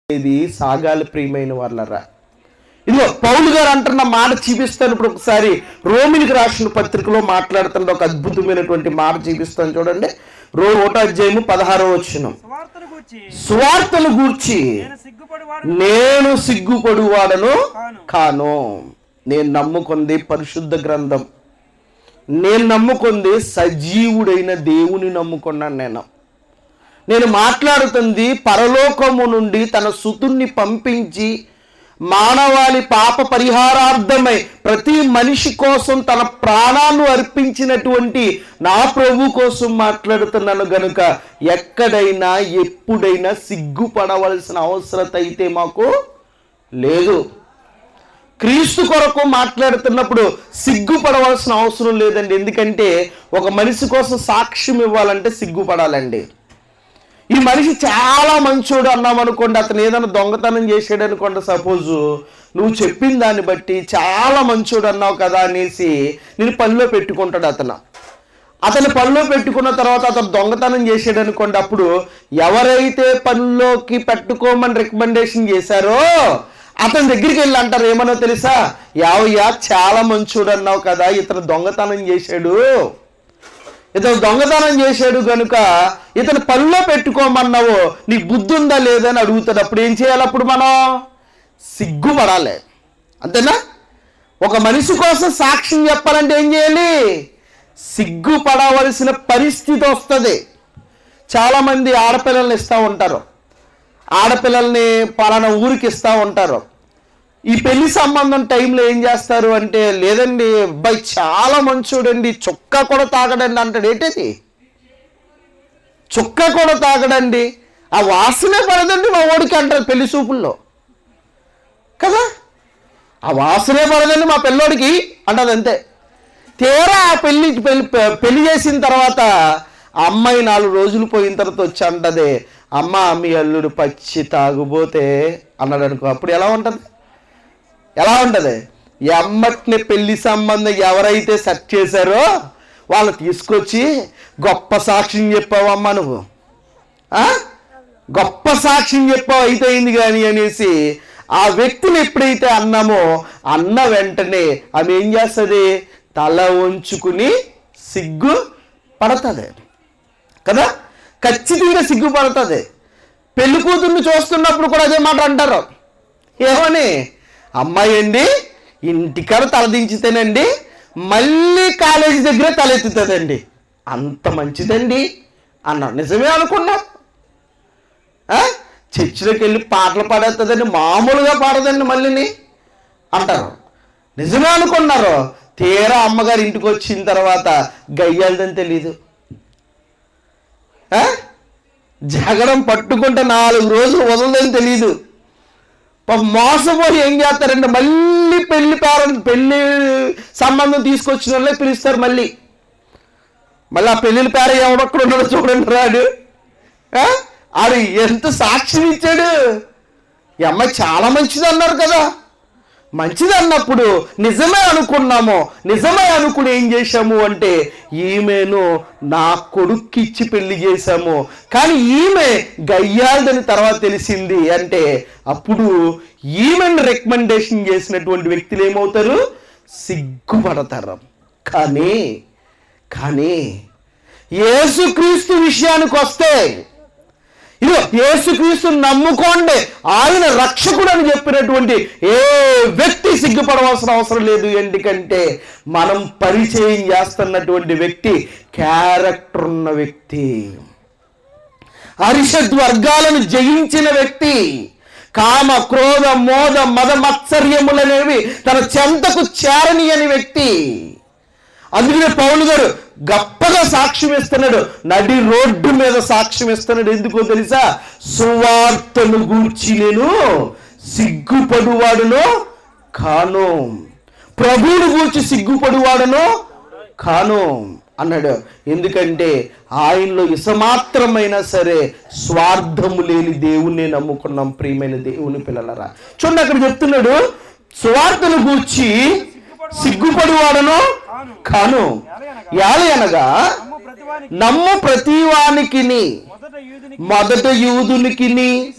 ఇది సాగాలి ప్రియమైన వాళ్ళరా ఇదిగో పౌలు గారు అంటున్న మాట చూపిస్తాను ఇప్పుడు ఒకసారి రోమినికి రాసిన పత్రికలో మాట్లాడుతున్న ఒక అద్భుతమైనటువంటి మాట చూపిస్తాను చూడండి రో ఒకటో అధ్యాయము పదహారో వచ్చిన సువార్తను గూర్చి సువార్తను గూర్చి నేను సిగ్గుపడివాడు నేను సిగ్గుపడువాడను కాను. కాను నేను నమ్ముకుంది పరిశుద్ధ గ్రంథం నేను నమ్ముకుంది సజీవుడైన దేవుని నమ్ముకున్నాను నేను నేను మాట్లాడుతుంది పరలోకము నుండి తన సుతుణ్ణి పంపించి మానవాళి పాప పరిహారార్థమై ప్రతి మనిషి కోసం తన ప్రాణాలు అర్పించినటువంటి నా ప్రభు కోసం మాట్లాడుతున్నాను గనుక ఎక్కడైనా ఎప్పుడైనా సిగ్గుపడవలసిన అవసరత అయితే మాకు లేదు క్రీస్తు కొరకు మాట్లాడుతున్నప్పుడు సిగ్గుపడవలసిన అవసరం లేదండి ఎందుకంటే ఒక మనిషి కోసం సాక్ష్యం ఇవ్వాలంటే సిగ్గుపడాలండి ఈ మనిషి చాలా మంచోడు అన్నాం అనుకోండి అతను ఏదైనా దొంగతనం చేసాడు అనుకోండి సపోజు నువ్వు చెప్పిన దాన్ని బట్టి చాలా మంచోడు అన్నావు కదా అనేసి నేను పనిలో పెట్టుకుంటాడు అతను అతని పనిలో పెట్టుకున్న తర్వాత అతను దొంగతనం చేసాడు అనుకోండి అప్పుడు ఎవరైతే పనిలోకి పెట్టుకోమని రికమెండేషన్ చేశారో అతని దగ్గరికి వెళ్ళి అంటారు ఏమనో తెలుసా యావయ్యా చాలా మంచోడు అన్నావు కదా ఇతను దొంగతనం చేశాడు ఇతను దొంగతనం చేశాడు కనుక ఇతను పనిలో పెట్టుకోమన్నావు నీకు బుద్ధి ఉందా లేదని అడుగుతాడు అప్పుడు ఏం చేయాలి అప్పుడు మనం సిగ్గుపడాలి అంతేనా ఒక మనిషి కోసం సాక్ష్యం చెప్పాలంటే ఏం చేయాలి సిగ్గుపడవలసిన పరిస్థితి వస్తుంది చాలామంది ఆడపిల్లల్ని ఇస్తూ ఉంటారు ఆడపిల్లల్ని పలానా ఊరికి ఇస్తూ ఉంటారు ఈ పెళ్లి సంబంధం టైంలో ఏం చేస్తారు అంటే లేదండి అబ్బాయి చాలా మంచోడండి చుక్క కూడా తాగడండి అంటాడు ఏంటది చుక్క కూడా తాగడండి ఆ వాసనే పడదండి మా ఓడికి అంటారు పెళ్లి చూపుల్లో కదా ఆ వాసనే పడదండి మా పిల్లోడికి అంటది అంతే తీరా ఆ పెళ్లి పెళ్లి పెళ్లి చేసిన తర్వాత ఆ అమ్మాయి నాలుగు రోజులు పోయిన తర్వాత వచ్చి అంటది అమ్మ మీ అల్లుడు పచ్చి తాగుపోతే అన్నాడు అనుకో అప్పుడు ఎలా ఉంటుంది ఎలా ఉంటుంది ఎమ్మటిని పెళ్లి సంబంధం ఎవరైతే సెట్ చేశారో వాళ్ళు తీసుకొచ్చి గొప్ప సాక్ష్యం చెప్పావమ్మా నువ్వు ఆ? గొప్ప సాక్ష్యం చెప్పావు అయితే అయింది కానీ అనేసి ఆ వ్యక్తిని ఎప్పుడైతే అన్నామో అన్న వెంటనే ఆమె ఏం చేస్తుంది తల ఉంచుకుని సిగ్గు పడుతుంది కదా ఖచ్చితంగా సిగ్గుపడుతుంది పెళ్లి కూతుర్ని చూస్తున్నప్పుడు కూడా అదే మాట అంటారు ఏమని అమ్మాయి అండి ఇంటికాడ తలదించితేనండి మళ్ళీ కాలేజీ దగ్గర తలెత్తుతుందండి అంత మంచిదండి అన్నాడు నిజమే అనుకున్నాం ఆ? చర్చిలోకి వెళ్ళి పాటలు పాడేస్తుందండి మామూలుగా పాడదండి మళ్ళీని అంటారు నిజమే అనుకున్నారు తీరా అమ్మగారు ఇంటికి వచ్చిన తర్వాత గయ్యాలదని తెలీదు ఆ? జగడం పట్టుకుంటే నాలుగు రోజులు వదలదని తెలీదు పాపం మోసపోయి ఏం చేస్తారంటే మళ్ళీ పెళ్లి పేరెంట్ పెళ్లి సంబంధం తీసుకొచ్చిన వాళ్ళే పిలుస్తారు మళ్ళీ మళ్ళీ ఆ పెళ్లిల పేర ఎవడొక్కడ ఉన్నాడో చూడండి రాడు ఆ? ఆడు ఎంత సాక్ష్యం ఇచ్చాడు ఈ అమ్మాయి చాలా మంచిది అన్నారు కదా మంచిది అన్నప్పుడు నిజమే అనుకున్నాము నిజమే అనుకుని ఏం చేశాము అంటే ఈమెను నా కొడుక్కి ఇచ్చి పెళ్లి చేశాము కానీ ఈమె గయ్యాల్దని తర్వాత తెలిసింది అంటే అప్పుడు ఈమెను రికమెండేషన్ చేసినటువంటి వ్యక్తులు ఏమవుతారు సిగ్గుపడతారు కానీ కానీ యేసుక్రీస్తు విషయానికి వస్తే ఇదిగో యేసుక్రీస్తు నమ్ముకోండి ఆయన రక్షకుడు అని చెప్పినటువంటి ఏ వ్యక్తి సిగ్గుపడవలసిన అవసరం లేదు ఎందుకంటే మనం పరిచయం చేస్తున్నటువంటి వ్యక్తి క్యారెక్టర్ ఉన్న వ్యక్తి అరిషద్ వర్గాలను జయించిన వ్యక్తి కామ క్రోధ మోద మద మత్సర్యములనేవి తన చెంతకు చేరనియని వ్యక్తి అందుకనే పౌలు గారు గొప్పగా సాక్ష్యం ఇస్తున్నాడు నడి రోడ్డు మీద సాక్ష్యం ఇస్తున్నాడు ఎందుకో తెలుసా సువార్తను గూర్చి నేను సిగ్గుపడువాడును కాను ప్రభువును గూర్చి సిగ్గుపడువాడును కాను అన్నాడు ఎందుకంటే ఆయనలో ఇసమాత్రమైనా సరే స్వార్థము లేని దేవుణ్ణి నమ్ముకున్నాం ప్రియమైన దేవుని పిల్లలరా చూడండి అక్కడ చెప్తున్నాడు స్వార్థను గూర్చి సిగ్గుపడువాడను కాను యాలి అనగా నమ్ము ప్రతివానికి నమ్ము ప్రతివానికిని మొదట యూదుని మొదట యూదునికిని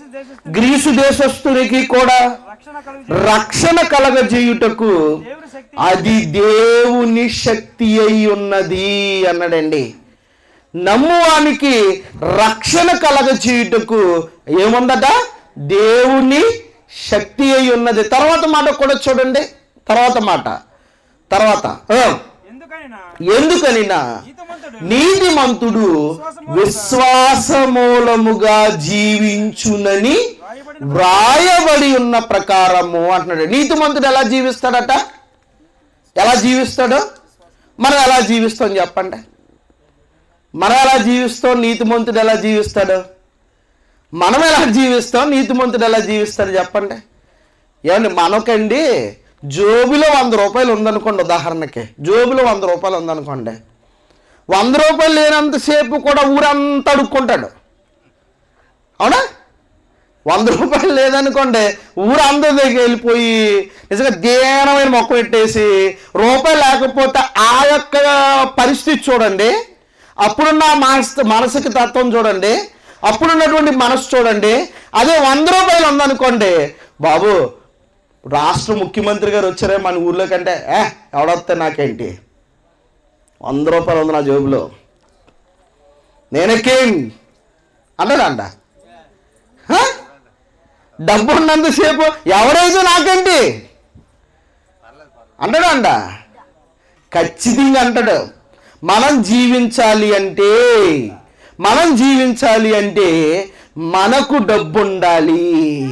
గ్రీసు దేశస్థునికి కూడా రక్షణ కలుగు రక్షణ కలగజేయుటకు దేవుని శక్తి అది దేవుని శక్తి అయి ఉన్నది అన్నాడండి నమ్మువానికి రక్షణ కలగచేయుటకు ఏముందట దేవుని శక్తి అయి ఉన్నది తర్వాత మాట కూడా చూడండి తర్వాత మాట తర్వాత ఆ, ఎందుకైనా ఎందుకనినా నీతిమంతుడు నీతిమంతుడు విశ్వాసమూలముగా జీవించునని రాయబడిన వ్రాయబడి ఉన్న ప్రకారము అంటున్నాడు నీతిమంతుడు ఎలా జీవిస్తాడట ఎలా జీవిస్తాడు మనం ఎలా జీవిస్తాం చెప్పండి మనం ఎలా జీవిస్తాం నీతిమంతుడు ఎలా జీవిస్తాడు మనం ఎలా జీవిస్తాం నీతిమంతుడు ఎలా జీవిస్తాడు చెప్పండి ఏమండి మనకండి జోబులో వంద రూపాయలు ఉందనుకోండి ఉదాహరణకి జోబులో వంద రూపాయలు ఉందనుకోండి వంద రూపాయలు లేనంతసేపు కూడా ఊరంతా అడుక్కుంటాడు అవునా వంద రూపాయలు లేదనుకోండి ఊరందరి దగ్గర వెళ్ళిపోయి నిజంగా దీనమైన మొక్క పెట్టేసి రూపాయి లేకపోతే ఆ యొక్క పరిస్థితి చూడండి అప్పుడున్న మనసు మనసుకి తత్వం చూడండి అప్పుడున్నటువంటి మనసు చూడండి అదే వంద రూపాయలు ఉందనుకోండి బాబు రాష్ట్ర ముఖ్యమంత్రి గారు వచ్చారే మన ఊర్లో కంటే ఏ ఎవడొస్తే నాకేంటి వంద రూపాయలు ఉంది నా జేబులో నేనే కింగ్ అన్నాడంట హ? డబ్బు ఉన్నంతసేపు ఎవరైతే నాకేంటి అంటాడు అంట ఖచ్చితంగా అంటాడు మనం జీవించాలి అంటే మనం జీవించాలి అంటే మనకు డబ్బు ఉండాలి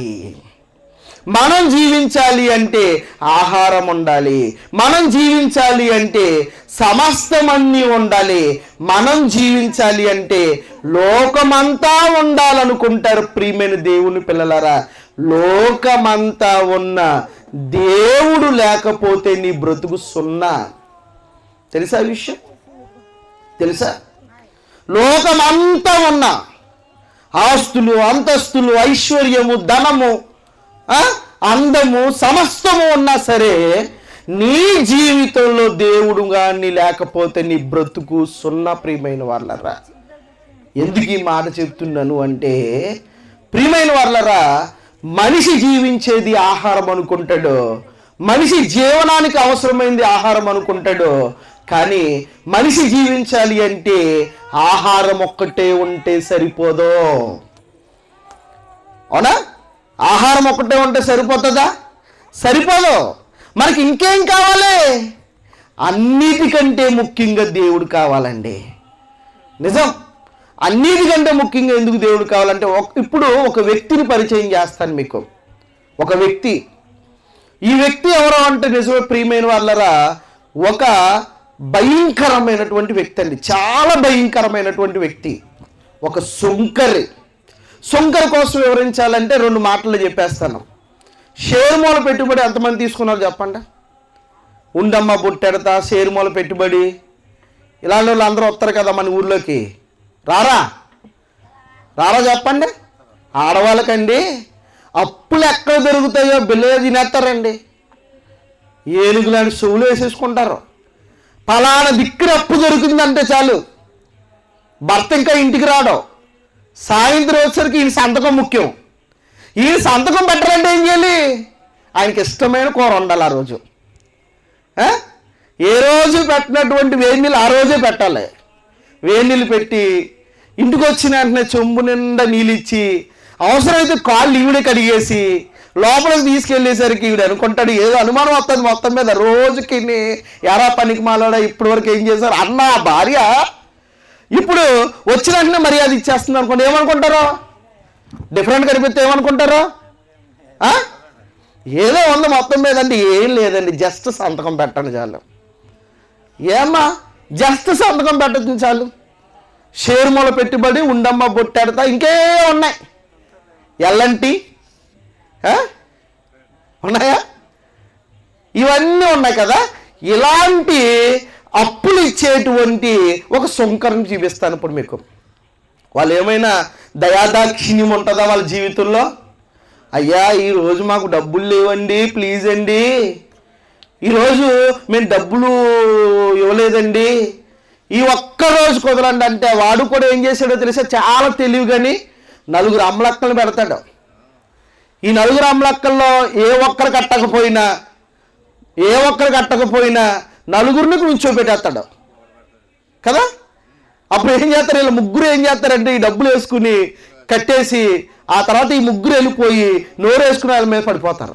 మనం జీవించాలి అంటే ఆహారం ఉండాలి మనం జీవించాలి అంటే సమస్తమన్నీ ఉండాలి మనం జీవించాలి అంటే లోకమంతా ఉండాలనుకుంటారు ప్రియమైన దేవుని పిల్లలారా లోకమంతా ఉన్న దేవుడు లేకపోతే నీ బ్రతుకు సున్నా తెలుసా ఈ విషయం తెలుసా లోకమంతా ఉన్న ఆస్తులు అంతస్తులు ఐశ్వర్యము ధనము ఆ, అందము సమస్తము ఉన్నా సరే నీ జీవితంలో దేవుడు కానీ లేకపోతే నీ బ్రతుకు సున్నా ప్రియమైన వాళ్ళరా ఎందుకు ఈ మాట చెప్తున్నాను అంటే ప్రియమైన వాళ్ళరా మనిషి జీవించేది ఆహారం అనుకుంటాడు మనిషి జీవనానికి అవసరమైంది ఆహారం అనుకుంటాడు కానీ మనిషి జీవించాలి అంటే ఆహారం ఒక్కటే ఉంటే సరిపోదు అవునా ఆహారం ఒక్కటే ఉంటే సరిపోతుందా సరిపోదు మనకి ఇంకేం కావాలి అన్నిటికంటే ముఖ్యంగా దేవుడు కావాలండి నిజం అన్నిటికంటే ముఖ్యంగా ఎందుకు దేవుడు కావాలంటే ఒక- ఇప్పుడు ఒక వ్యక్తిని పరిచయం చేస్తాను మీకు ఒక వ్యక్తి ఈ వ్యక్తి ఎవరో అంటే నిజమే ప్రియమైన వాళ్ళరా ఒక భయంకరమైనటువంటి వ్యక్తి అండి చాలా భయంకరమైనటువంటి వ్యక్తి ఒక సుంకరి సుంకర్ కోసం వివరించాలంటే రెండు మాటలు చెప్పేస్తాను షేర్మూల పెట్టుబడి ఎంతమంది తీసుకున్నారు చెప్పండి ఉండమ్మ బుట్టెడతా షేర్మూల పెట్టుబడి ఇలాంటి వాళ్ళు అందరూ వస్తారు కదా మన ఊర్లోకి రారా రారా చెప్పండి ఆడవాళ్ళకండి అప్పులు ఎక్కడ దొరుకుతాయో బిల్లగా తినేస్తారండి ఏనుగులాంటి చెవులు వేసేసుకుంటారు పలానా దిక్కున అప్పు దొరికిందంటే చాలు భర్త ఇంకా ఇంటికి రావడం సాయంత్రం వచ్చేసరికి ఈయన సంతకం ముఖ్యం ఈయన సంతకం పెట్టాలంటే ఏం చేయాలి ఆయనకి ఇష్టమైన కూర ఉండాలి ఆ రోజు ఆ? ఏ రోజు పెట్టినటువంటి వేడి నీళ్ళు ఆ రోజే పెట్టాలి వేడి నీళ్ళు పెట్టి ఇంటికి వచ్చిన వెంటనే చెంబు నిండా నీళ్ళు ఇచ్చి అవసరమైతే కాళ్ళు ఈవిడే కడిగేసి లోపలికి తీసుకెళ్ళేసరికి ఈవిడ అనుకుంటాడు ఏదో అనుమానం వస్తుంది మొత్తం మీద రోజుకి నీ- ఎరా పనికి మాలాడా ఇప్పటి వరకు ఏం చేశారు అన్న భార్య ఇప్పుడు వచ్చిన వెంటనే మర్యాద ఇచ్చేస్తుంది అనుకోండి ఏమనుకుంటారో డిఫరెంట్ కనిపిస్తే ఏమనుకుంటారో ఆ? ఏదో ఉంది మొత్తం మీద అంటే ఏం లేదండి జస్ట్ సంతకం పెట్టండి చాలు ఏమ్మా జస్ట్ సంతకం పెట్టచ్చు చాలు షేర్మూల పెట్టుబడి ఉండమ్మ బొట్టెడతా ఇంకే ఉన్నాయి ఎల్లంటి ఉన్నాయా ఇవన్నీ ఉన్నాయి కదా ఇలాంటి అప్పులు ఇచ్చేటువంటి ఒక సుంకరం చూపిస్తాను ఇప్పుడు మీకు వాళ్ళు ఏమైనా దయాదాక్షిణ్యం ఉంటుందా వాళ్ళ జీవితంలో అయ్యా ఈరోజు మాకు డబ్బులు లేవండి ప్లీజ్ అండి ఈరోజు మేము డబ్బులు ఇవ్వలేదండి ఈ ఒక్క రోజు కుదరండి అంటే వాడు కూడా ఏం చేశాడో తెలిసే చాలా తెలివిగాని నలుగురు అమ్మలక్కలు పెడతాడు ఈ నలుగురు అమ్మలక్కల్లో ఏ ఒక్కరు కట్టకపోయినా ఏ ఒక్కరు కట్టకపోయినా నలుగురిని కూర్చోబెట్టేస్తాడు కదా అప్పుడు ఏం చేస్తారు వీళ్ళు ముగ్గురు ఏం చేస్తారంటే ఈ డబ్బులు వేసుకుని కట్టేసి ఆ తర్వాత ఈ ముగ్గురు వెళ్ళిపోయి నోరు వేసుకుని వాళ్ళ మీద పడిపోతారు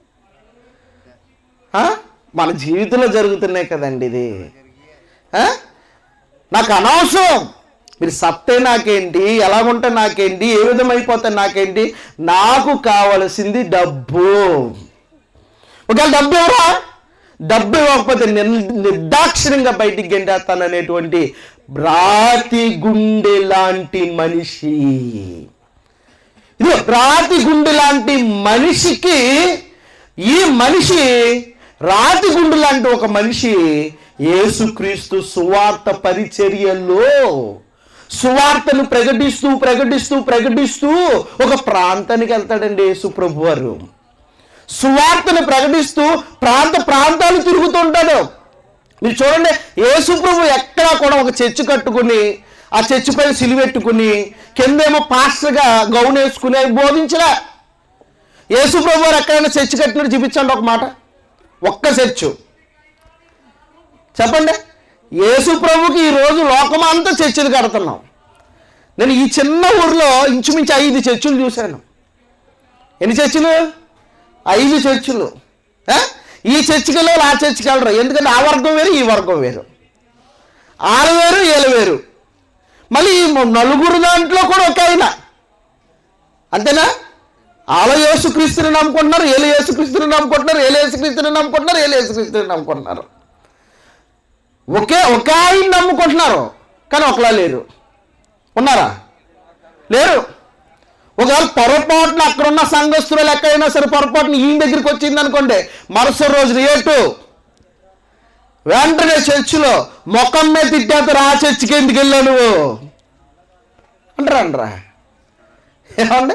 ఆ? మన జీవితంలో జరుగుతున్నాయి కదండి ఇది ఆ? నాకు అనవసరం మీరు సత్తే నాకేంటి ఎలాగుంటే నాకేంటి ఏ విధమైపోతే నాకేంటి నాకు కావలసింది డబ్బు ఒకవేళ డబ్బు ఎవరా డబ్బు ఇవ్వకపోతే నిర్- నిర్దాక్షిణ్యంగా బయటికి గెంటేస్తాననేటువంటి రాతి గుండె లాంటి మనిషి ఇది రాతి గుండె లాంటి మనిషికి ఈ మనిషి రాతి గుండె లాంటి ఒక మనిషి యేసుక్రీస్తు సువార్త పరిచర్యలో సువార్తను ప్రకటిస్తూ ప్రకటిస్తూ ప్రకటిస్తూ ఒక ప్రాంతానికి వెళ్తాడండి యేసు ప్రభు వారు సువార్తను ప్రకటిస్తూ ప్రాంత ప్రాంతాలు తిరుగుతుంటాడు మీరు చూడండి యేసు ప్రభు ఎక్కడా కూడా ఒక చర్చి కట్టుకుని ఆ చర్చి పైన సిలివెట్టుకుని కిందేమో పాస్టర్గా గౌన్ వేసుకుని అవి బోధించరా యేసు ప్రభు వారు ఎక్కడైనా చర్చి కట్టినట్టు చూపించండి ఒక మాట ఒక్క చర్చు చెప్పండి యేసు ప్రభుకి ఈ రోజు లోకమంతా చర్చిలు కడుతున్నాం నేను ఈ చిన్న ఊర్లో ఇంచుమించు ఐదు చర్చిలు చూశాను ఎన్ని చర్చిలు ఐదు చర్చిలు ఆ? ఈ చర్చికి వెళ్ళి ఆ చర్చికి వెళ్ళరు ఎందుకంటే ఆ వర్గం వేరు ఈ వర్గం వేరు ఆరు వేరు ఏలు వేరు మళ్ళీ ఈ నలుగురు దాంట్లో కూడా ఒక ఆయన అంతేనా ఆల యేసుక్రీస్తుని నమ్ముకుంటున్నారు ఏలు యేసుక్రీస్తుని నమ్ముకుంటున్నారు ఏలు యేసుక్రీస్తుని నమ్ముకుంటున్నారు ఏలు యేసుక్రీస్తుని నమ్ముకుంటున్నారు ఒకే ఒక ఆయన నమ్ముకుంటున్నారు కానీ ఒకలా లేరు ఉన్నారా లేరు ఒకవేళ పొరపాటున అక్కడ ఉన్న సంఘస్థులు ఎక్కడైనా సరే పొరపాటున ఈయన దగ్గరికి వచ్చింది అనుకోండి మరుసటి రోజు రేటు వెంటనే చర్చిలో ముఖం మీద తిట్టేస్తారు ఆ చర్చికి ఎందుకు వెళ్ళావు నువ్వు అంటారా అంటారా ఏమండి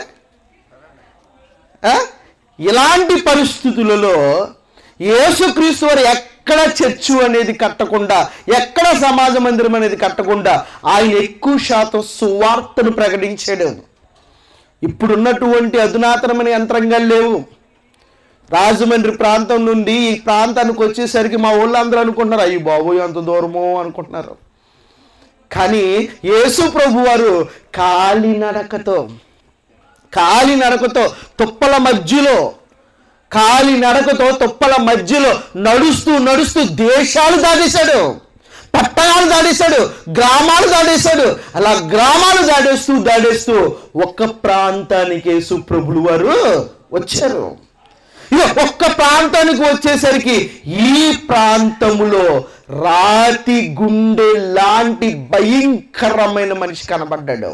ఆ? ఇలాంటి పరిస్థితులలో యేసుక్రీస్తు వారు ఎక్కడ చర్చు అనేది కట్టకుండా ఎక్కడ సమాజ మందిరం అనేది కట్టకుండా ఆయన ఎక్కువ శాతం సువార్తను ప్రకటించాడు ఇప్పుడున్నటువంటి అధునాతనమైన యంత్రంగాలు లేవు రాజమండ్రి ప్రాంతం నుండి ఈ ప్రాంతానికి వచ్చేసరికి మా ఊళ్ళందరూ అనుకుంటున్నారు అయ్యి బాబోయ్ అంత దూరమో అనుకుంటున్నారు కానీ యేసు ప్రభు వారు కాలినడకతో కాలినడకతో తుప్పల మధ్యలో కాలి నడకతో తుప్పల మధ్యలో నడుస్తూ నడుస్తూ దేశాలు దాటేశాడు పట్టణాలు దాటేశాడు గ్రామాలు దాటేశాడు అలా గ్రామాలు దాటేస్తూ దాటేస్తూ ఒక్క ప్రాంతానికి యేసు ప్రభులు వారు వచ్చారు ఇక ఒక్క ప్రాంతానికి వచ్చేసరికి ఈ ప్రాంతములో రాతి గుండె లాంటి భయంకరమైన మనిషి కనబడ్డాడు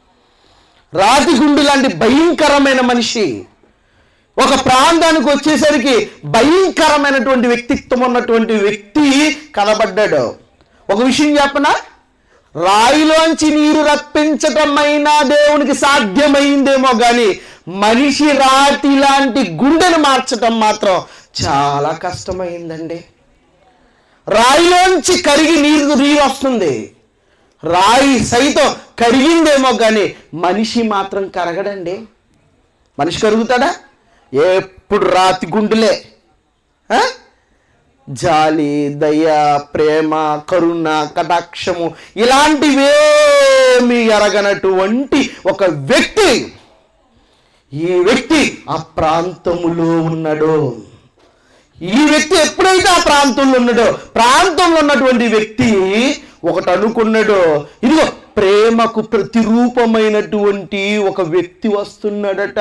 రాతి గుండె లాంటి భయంకరమైన మనిషి ఒక ప్రాంతానికి వచ్చేసరికి భయంకరమైనటువంటి వ్యక్తిత్వం ఉన్నటువంటి వ్యక్తి కనబడ్డాడు ఒక విషయం చెప్పనా రాయిలోంచి నీరు రప్పించటమైనా దేవునికి సాధ్యమైందేమో కానీ మనిషి రాతి లాంటి గుండెను మార్చటం మాత్రం చాలా కష్టమైందండి రాయిలోంచి కరిగి నీరు నీరు వస్తుంది రాయి సైతం కరిగిందేమో కానీ మనిషి మాత్రం కరగడండి మనిషి కరుగుతాడా ఎప్పుడు రాతి గుండెలే ఆ? జాలి దయ ప్రేమ కరుణ కటాక్షము ఇలాంటివేమి ఎరగనటువంటి ఒక వ్యక్తి ఈ వ్యక్తి ఆ ప్రాంతములో ఉన్నాడు ఈ వ్యక్తి ఎప్పుడైతే ఆ ప్రాంతంలో ఉన్నాడో ప్రాంతంలో ఉన్నటువంటి వ్యక్తి ఒకటి అనుకున్నాడో ఇదిగో ప్రేమకు ప్రతిరూపమైనటువంటి ఒక వ్యక్తి వస్తున్నాడట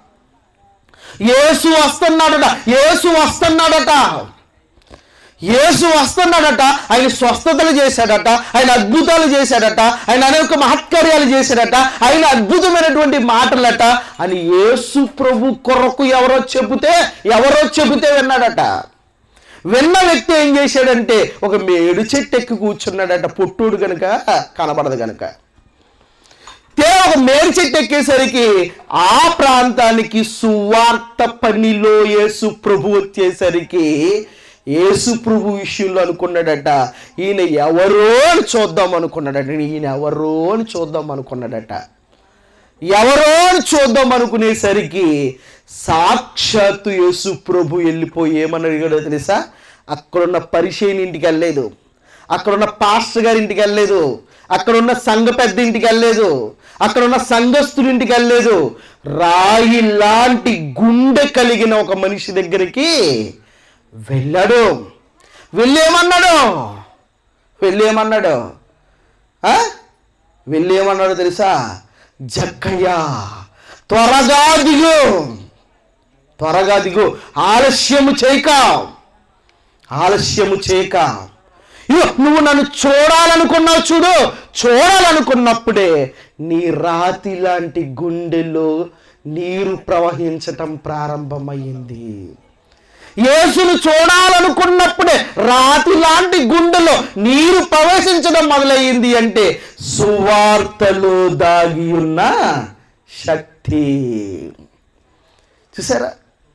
యేసు వస్తున్నాడట యేసు వస్తున్నాడట యేసు వస్తున్నాడట ఆయన స్వస్థతలు చేశాడట ఆయన అద్భుతాలు చేశాడట ఆయన అనేక మహత్కార్యాలు చేశాడట ఆయన అద్భుతమైనటువంటి మాటలట అని యేసు ప్రభు కొరకు ఎవరో చెబితే ఎవరో చెబితే విన్నాడట విన్న వ్యక్తి ఏం చేశాడంటే ఒక మేడు చెట్టు ఎక్కి కూర్చున్నాడట పొట్టుడు గనుక కనబడదు గనుక తే ఒక మేరు చెట్టు ఎక్కేసరికి ఆ ప్రాంతానికి సువార్త పనిలో యేసు ప్రభు వచ్చేసరికి యేసు ప్రభు విషయంలో అనుకున్నాడట ఈయన ఎవరో అని చూద్దాం అనుకున్నాడట ఈయన ఎవరో అని చూద్దాం అనుకున్నాడట ఎవరో అని చూద్దాం అనుకునేసరికి సాక్షాత్తు యేసు ప్రభు వెళ్ళిపోయి ఏమని అడిగాడో తెలుసా అక్కడున్న పరిచయం ఇంటికి వెళ్ళలేదు అక్కడున్న పాస్టర్ గారి ఇంటికి వెళ్ళలేదు అక్కడున్న సంఘ పెద్ద ఇంటికి వెళ్ళలేదు అక్కడున్న సంఘస్థుడి ఇంటికి వెళ్ళలేదు రాయి లాంటి గుండె కలిగిన ఒక మనిషి దగ్గరికి వెళ్ళాడు వెళ్ళేమన్నాడు వెళ్ళేమన్నాడు ఆ? వెళ్ళేమన్నాడు తెలుసా జక్కయ్య త్వరగా దిగు త్వరగా దిగు ఆలస్యము చేయక ఆలస్యము చేయక ఇగో నువ్వు నన్ను చూడాలనుకున్నావు చూడు చూడాలనుకున్నప్పుడే నీ రాతి లాంటి గుండెలో నీరు ప్రవహించటం ప్రారంభమైంది యేసును చూడాలనుకున్నప్పుడే రాతి లాంటి గుండెలో నీరు ప్రవేశించడం మొదలయ్యింది అంటే సువార్తలో దాగి ఉన్న శక్తి చూసారా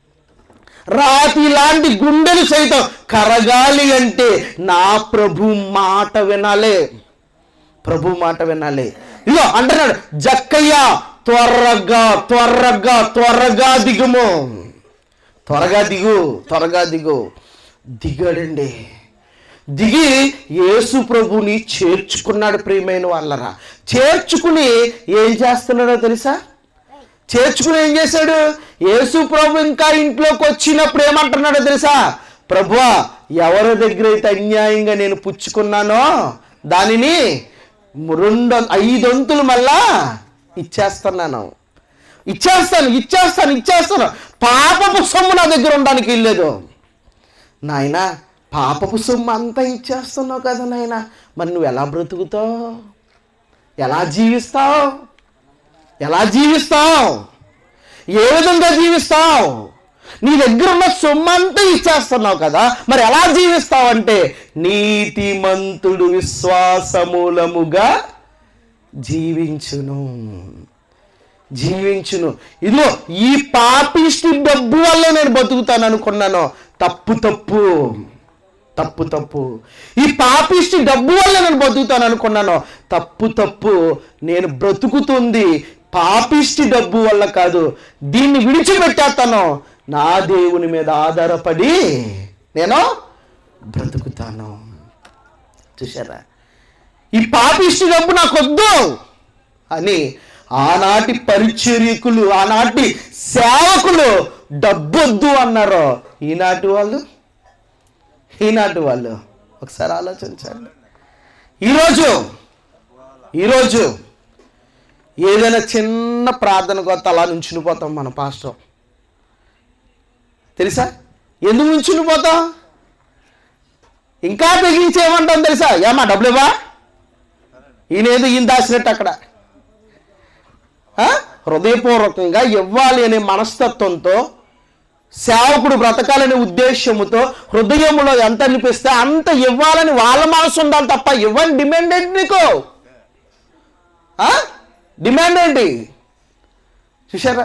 రాతి లాంటి గుండెలు సైతం కరగాలి అంటే నా ప్రభు మాట వినాలే ప్రభు మాట వినాలి ఇదిగో అంటున్నాడు జక్కయ్య త్వరగా త్వరగా త్వరగా దిగుము త్వరగా దిగు త్వరగా దిగు దిగాడండి దిగి యేసు ప్రభుని చేర్చుకున్నాడు ప్రియమైన వాళ్ళరా చేర్చుకుని ఏం చేస్తున్నాడో తెలుసా చేర్చుకుని ఏం చేశాడు యేసు ప్రభు ఇంకా ఇంట్లోకి వచ్చినప్పుడు ఏమంటున్నాడో తెలుసా ప్రభువా ఎవరి దగ్గర అయితే అన్యాయంగా నేను పుచ్చుకున్నానో దానిని రెండు ఐదొంతులు మళ్ళా ఇచ్చేస్తున్నాను ఇచ్చేస్తాను ఇచ్చేస్తాను ఇచ్చేస్తాను పాపపు సొమ్ము నా దగ్గర ఉండడానికి వెళ్ళలేదు నాయనా పాపపు సొమ్ము అంతా ఇచ్చేస్తున్నావు కదా నాయనా మరి నువ్వు ఎలా బ్రతుకుతావు ఎలా జీవిస్తావు ఎలా జీవిస్తావు ఏ విధంగా జీవిస్తావు నీ దగ్గర ఉన్న సొమ్మంతా ఇచ్చేస్తున్నావు కదా మరి ఎలా జీవిస్తావు అంటే నీతిమంతుడు విశ్వాసమూలముగా జీవించును జీవించును ఇదిగో ఈ పాపిష్టి డబ్బు వల్ల నేను బతుకుతాను అనుకున్నాను తప్పు తప్పు తప్పు తప్పు ఈ పాపిష్టి డబ్బు వల్ల నేను బతుకుతాను అనుకున్నాను తప్పు తప్పు నేను బ్రతుకుతుంది పాపిష్టి డబ్బు వల్ల కాదు దీన్ని విడిచిపెట్టేస్తాను నా దేవుని మీద ఆధారపడి నేను బ్రతుకుతాను చూసారా ఈ పాపిష్టి డబ్బు నాకు వద్దు అని ఆనాటి పరిచర్యకులు ఆనాటి సేవకులు డబ్బొద్దు అన్నారు ఈనాటి వాళ్ళు ఈనాటి వాళ్ళు ఒకసారి ఆలోచించండి ఈరోజు ఈరోజు ఏదైనా చిన్న ప్రార్థన కొత్త అలా నుంచుని పోతాం మన పాస్టర్ తెలుసా ఎందుకు నుంచుని పోతాం ఇంకా తెగించేయమంటాం తెలుసా ఏమా డబ్బులు ఇవ్వా ఈయనేదో ఈయన దాచినట్టు అక్కడ ఆ? హృదయపూర్వకంగా ఇవ్వాలి అనే మనస్తత్వంతో సేవకుడు బ్రతకాలనే ఉద్దేశముతో హృదయంలో ఎంత అనిపిస్తే అంత ఇవ్వాలని వాళ్ళ మనసు ఉండాలి తప్ప ఇవ్వని డిమాండ్ ఏంటి నీకు ఆ? డిమాండ్ ఏంటి చూసారా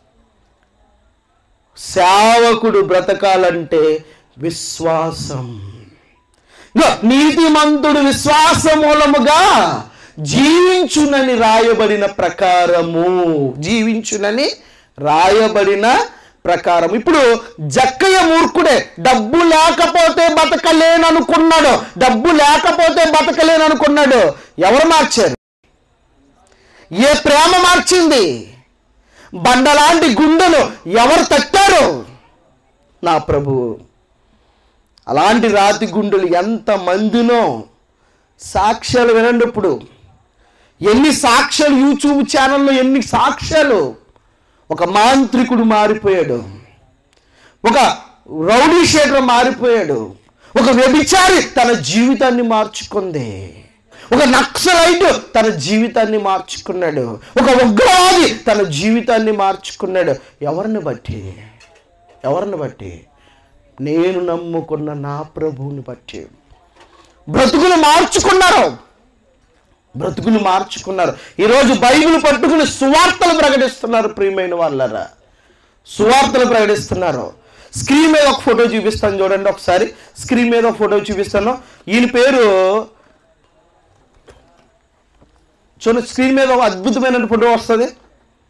సేవకుడు బ్రతకాలంటే విశ్వాసం ఇదిగో, నీతిమంతుడు విశ్వాస మూలముగా జీవించునని రాయబడిన ప్రకారము జీవించునని రాయబడిన ప్రకారం ఇప్పుడు జక్కయ్య మూర్ఖుడే డబ్బు లేకపోతే బతకలేననుకున్నాడు డబ్బు లేకపోతే బతకలేననుకున్నాడు ఎవరు మార్చారు ఏ ప్రేమ మార్చింది బండలాంటి గుండెలు ఎవరు తట్టారు నా ప్రభువు అలాంటి రాతి గుండెలు ఎంత మందినో సాక్ష్యాలు వినండి ఇప్పుడు ఎన్ని సాక్ష్యాలు యూట్యూబ్ ఛానల్లో ఎన్ని సాక్ష్యాలు ఒక మాంత్రికుడు మారిపోయాడు ఒక రౌడీ షేటర్ మారిపోయాడు ఒక వ్యభిచారి తన జీవితాన్ని మార్చుకుంది ఒక నక్సలైట్ తన జీవితాన్ని మార్చుకున్నాడు ఒక ఉగ్రవాది తన జీవితాన్ని మార్చుకున్నాడు ఎవరిని బట్టి ఎవరిని బట్టి నేను నమ్ముకున్న నా ప్రభువుని బట్టి బ్రతుకులు మార్చుకున్నారు బ్రతుకులు మార్చుకున్నారు ఈరోజు బైబిల్ పట్టుకుని సువార్తలు ప్రకటిస్తున్నారు ప్రియమైన వాళ్ళరా సువార్తలు ప్రకటిస్తున్నారు స్క్రీన్ మీద ఒక ఫోటో చూపిస్తాను చూడండి ఒకసారి స్క్రీన్ మీద ఒక ఫోటో చూపిస్తాను ఈయన పేరు చూడండి స్క్రీన్ మీద ఒక అద్భుతమైన ఫోటో వస్తుంది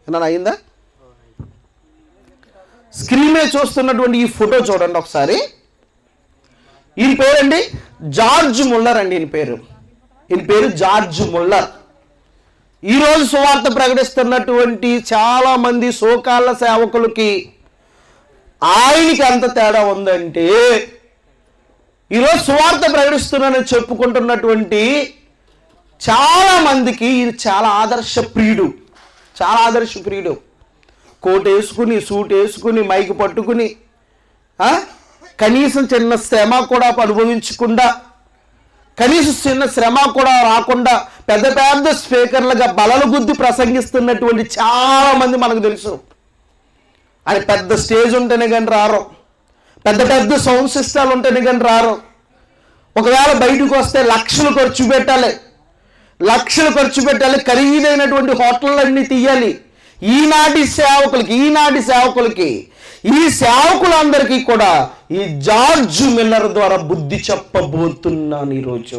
ఏమన్నా అయిందా స్క్రీన్ మీద చూస్తున్నటువంటి ఈ ఫోటో చూడండి ఒకసారి ఈయన పేరండి జార్జ్ ముల్లర్ అండి ఈయన పేరు ఈయన పేరు జార్జ్ ముల్లర్ ఈరోజు సువార్త ప్రకటిస్తున్నటువంటి చాలా మంది సోకాళ్ళ సేవకులకి ఆయనకి ఎంత తేడా ఉందంటే ఈరోజు సువార్త ప్రకటిస్తున్నానని చెప్పుకుంటున్నటువంటి చాలా మందికి ఈయన చాలా ఆదర్శ ప్రియుడు చాలా ఆదర్శ ప్రియుడు కోట్ వేసుకుని సూట్ వేసుకుని మైక్ పట్టుకుని ఆ? కనీసం చిన్న శ్రమ కూడా అనుభవించకుండా కనీసం చిన్న శ్రమ కూడా రాకుండా పెద్ద పెద్ద స్పీకర్లుగా బలలు గుద్ది ప్రసంగిస్తున్నటువంటి చాలా మంది మనకు తెలుసు అని పెద్ద స్టేజ్ ఉంటేనే కానీ రారు పెద్ద పెద్ద సౌండ్ సిస్టాలు ఉంటేనే కానీ రారు ఒకవేళ బయటకు వస్తే లక్షలు ఖర్చు పెట్టాలి లక్షలు ఖర్చు పెట్టాలి ఖరీదైనటువంటి హోటళ్ళన్నీ తీయాలి ఈనాటి సేవకులకి ఈనాటి సేవకులకి ఈ సేవకులందరికీ కూడా ఈ జార్జ్ మిల్లర్ ద్వారా బుద్ధి చెప్పబోతున్నాను ఈరోజు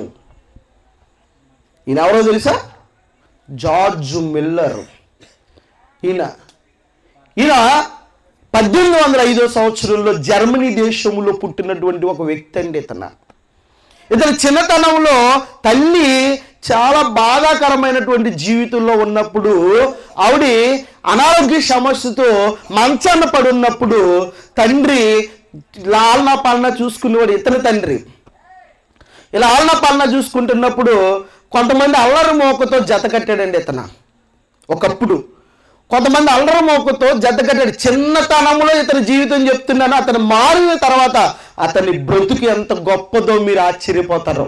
ఈయన ఎవరో తెలుసా జార్జ్ మిల్లర్ ఈయన ఈయన పద్దెనిమిది వందల ఐదో సంవత్సరంలో జర్మనీ దేశంలో పుట్టినటువంటి ఒక వ్యక్తి అండి ఇతను ఇతని చిన్నతనంలో తల్లి చాలా బాధాకరమైనటువంటి జీవితంలో ఉన్నప్పుడు ఆవిడ అనారోగ్య సమస్యతో మంచాన పడున్నప్పుడు తండ్రి లాలనా పాలన చూసుకునేవాడు ఇతని తండ్రి ఇలా ఆలనా పాలన చూసుకుంటున్నప్పుడు కొంతమంది అల్లరి మోకతో జత కట్టాడండి ఇతను ఒకప్పుడు కొంతమంది అల్లరి మోకతో జత కట్టాడు చిన్నతనంలో ఇతని జీవితం చెప్తున్నాను అతను మారిన తర్వాత అతని బ్రతుకు ఎంత గొప్పదో మీరు ఆశ్చర్యపోతారు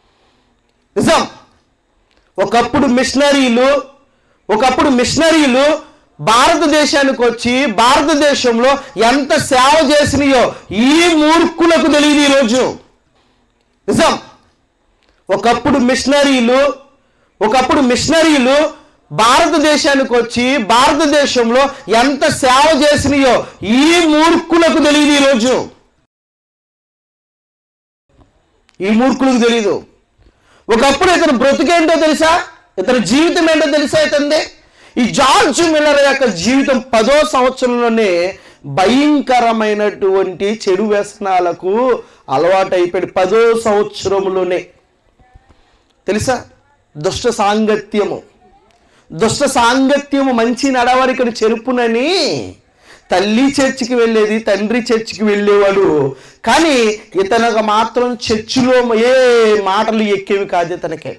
నిజం ఒకప్పుడు మిషనరీలు ఒకప్పుడు మిషనరీలు భారతదేశానికి వచ్చి భారతదేశంలో ఎంత సేవ చేసినాయో ఈ మూర్ఖులకు తెలియదు ఈరోజు నిజం ఒకప్పుడు మిషనరీలు ఒకప్పుడు మిషనరీలు భారతదేశానికి వచ్చి భారతదేశంలో ఎంత సేవ చేసినాయో ఈ మూర్ఖులకు తెలియదు ఈరోజు ఈ మూర్ఖులకు తెలియదు ఒకప్పుడు ఇతను బ్రతుకేంటో తెలుసా ఇతని జీవితం ఏంటో తెలుసా ఇతందే ఈ జార్జ్ మిల్లర్ యొక్క జీవితం పదో సంవత్సరంలోనే భయంకరమైనటువంటి చెడు వ్యసనాలకు అలవాటైపోయాడు పదో సంవత్సరంలోనే తెలుసా దుష్ట సాంగత్యము దుష్ట సాంగత్యము మంచి నడవడికను చెరుపునని తల్లి చర్చికి వెళ్ళేది తండ్రి చర్చికి వెళ్ళేవాడు కానీ ఇతనికి మాత్రం చర్చిలో ఏ మాటలు ఎక్కేవి కాదు ఇతనికి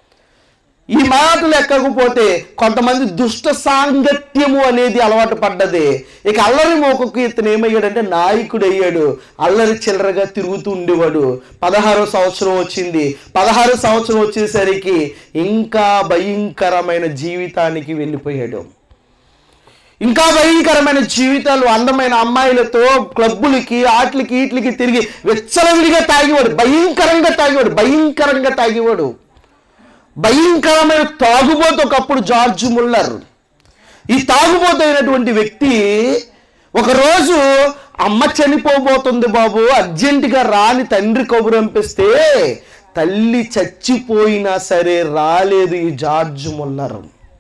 ఈ మాటలు ఎక్కకపోతే కొంతమంది దుష్ట సాంగత్యము అనేది అలవాటు పడ్డది ఇక అల్లరి మోకకు ఇతను ఏమయ్యాడంటే నాయకుడు అయ్యాడు అల్లరి చిల్లరగా తిరుగుతూ ఉండేవాడు పదహారో సంవత్సరం వచ్చింది పదహారో సంవత్సరం వచ్చేసరికి ఇంకా భయంకరమైన జీవితానికి వెళ్ళిపోయాడు ఇంకా భయంకరమైన జీవితాలు అందమైన అమ్మాయిలతో క్లబ్బులకి ఆటలకి ఈట్లకి తిరిగి విచ్చలవిడిగా తాగేవాడు భయంకరంగా తాగేవాడు భయంకరంగా తాగేవాడు భయంకరమైన తాగుబోతు ఒకప్పుడు జార్జ్ ముల్లర్ ఈ తాగుబోతు అయినటువంటి వ్యక్తి ఒకరోజు అమ్మ చనిపోబోతుంది బాబు అర్జెంటుగా రాని తండ్రి కబురు పంపిస్తే తల్లి చచ్చిపోయినా సరే రాలేదు ఈ జార్జ్ ముల్లర్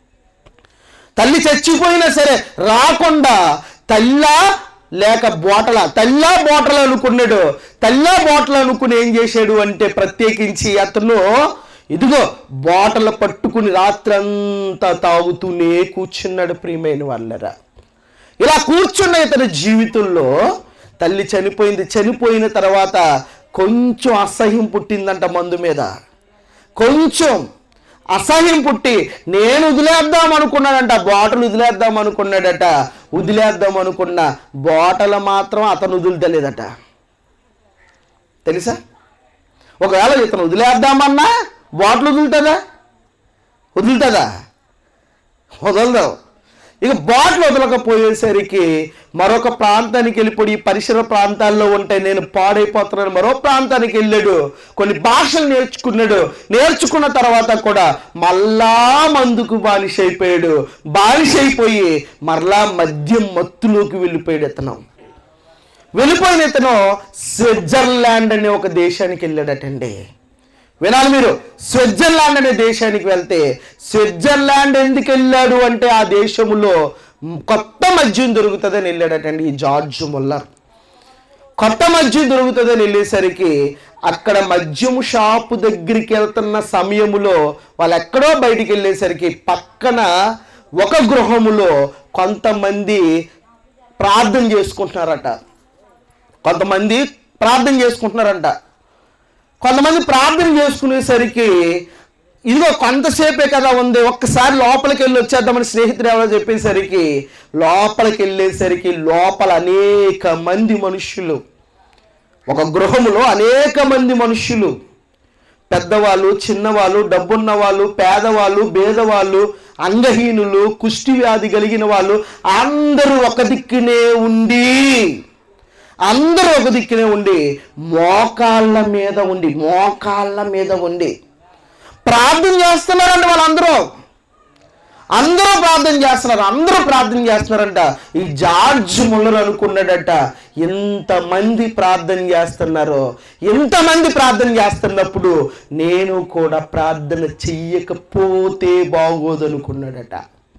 తల్లి చచ్చిపోయినా సరే రాకుండా తల్లా లేక బోటల తల్లా బోటల అనుకున్నాడు తల్లా బోటలు అనుకుని ఏం చేశాడు అంటే ప్రత్యేకించి అతను ఇదిగో బాటలు పట్టుకుని రాత్రంతా తాగుతూనే కూర్చున్నాడు ప్రియమైన వాళ్ళరా ఇలా కూర్చున్న ఇతని జీవితంలో తల్లి చనిపోయింది చనిపోయిన తర్వాత కొంచెం అసహ్యం పుట్టిందంట మందు మీద కొంచెం అసహ్యం పుట్టి నేను వదిలేద్దాం అనుకున్నాడంట బాటలు వదిలేద్దాం అనుకున్నాడట వదిలేద్దాం అనుకున్న బాటలు మాత్రం అతను వదులుతలేదట తెలుసా ఒకవేళ ఇతను వదిలేద్దామన్నా బాటిల్ వదులుతుందా వదులుతుందా వదలదు ఇక బాటిల్ వదలకపోయేసరికి మరొక ప్రాంతానికి వెళ్ళిపోయి ఈ పరిసర ప్రాంతాల్లో ఉంటే నేను పాడైపోతున్నాను మరో ప్రాంతానికి వెళ్ళాడు కొన్ని భాషలు నేర్చుకున్నాడు నేర్చుకున్న తర్వాత కూడా మళ్ళా మందుకు బానిస అయిపోయాడు బానిస అయిపోయి మరలా మద్యం మత్తులోకి వెళ్ళిపోయాడు ఇతను వెళ్ళిపోయిన ఇతను స్విట్జర్లాండ్ అనే ఒక దేశానికి వెళ్ళాడటండి వినాలి మీరు స్విట్జర్లాండ్ అనే దేశానికి వెళ్తే స్విట్జర్లాండ్ ఎందుకు వెళ్ళాడు అంటే ఆ దేశంలో కొత్త మద్యం దొరుకుతుందని వెళ్ళాడటండి ఈ జార్జ్ ముల్లర్ కొత్త మద్యం దొరుకుతుందని వెళ్ళేసరికి అక్కడ మద్యం షాపు దగ్గరికి వెళ్తున్న సమయములో వాళ్ళు ఎక్కడో బయటికి వెళ్ళేసరికి పక్కన ఒక గృహములో కొంతమంది ప్రార్థన చేసుకుంటున్నారట కొంతమంది ప్రార్థన చేసుకుంటున్నారంట కొంతమంది ప్రార్థన చేసుకునేసరికి ఇదిగో కొంతసేపే కదా ఉంది ఒక్కసారి లోపలికి వెళ్ళి వచ్చేద్దామని స్నేహితుడు ఎవరో చెప్పేసరికి లోపలికి వెళ్ళేసరికి లోపల అనేక మంది మనుష్యులు ఒక గృహములో అనేక మంది మనుష్యులు పెద్దవాళ్ళు చిన్నవాళ్ళు డబ్బున్న వాళ్ళు పేదవాళ్ళు భేదవాళ్ళు అంగహీనులు కుష్టి వ్యాధి కలిగిన వాళ్ళు అందరూ ఒక దిక్కునే ఉండి అందరూ ఒక దిక్కునే ఉండి మోకాళ్ళ మీద ఉండి మోకాళ్ళ మీద ఉండి ప్రార్థన చేస్తున్నారంట వాళ్ళందరూ అందరూ ప్రార్థన చేస్తున్నారు అందరూ ప్రార్థన చేస్తున్నారంట ఈ జార్జ్ ముల్లర్ అనుకున్నాడట ఎంతమంది ప్రార్థన చేస్తున్నారో ఎంతమంది ప్రార్థన చేస్తున్నప్పుడు నేను కూడా ప్రార్థన చెయ్యకపోతే బాగోదు అనుకున్నాడట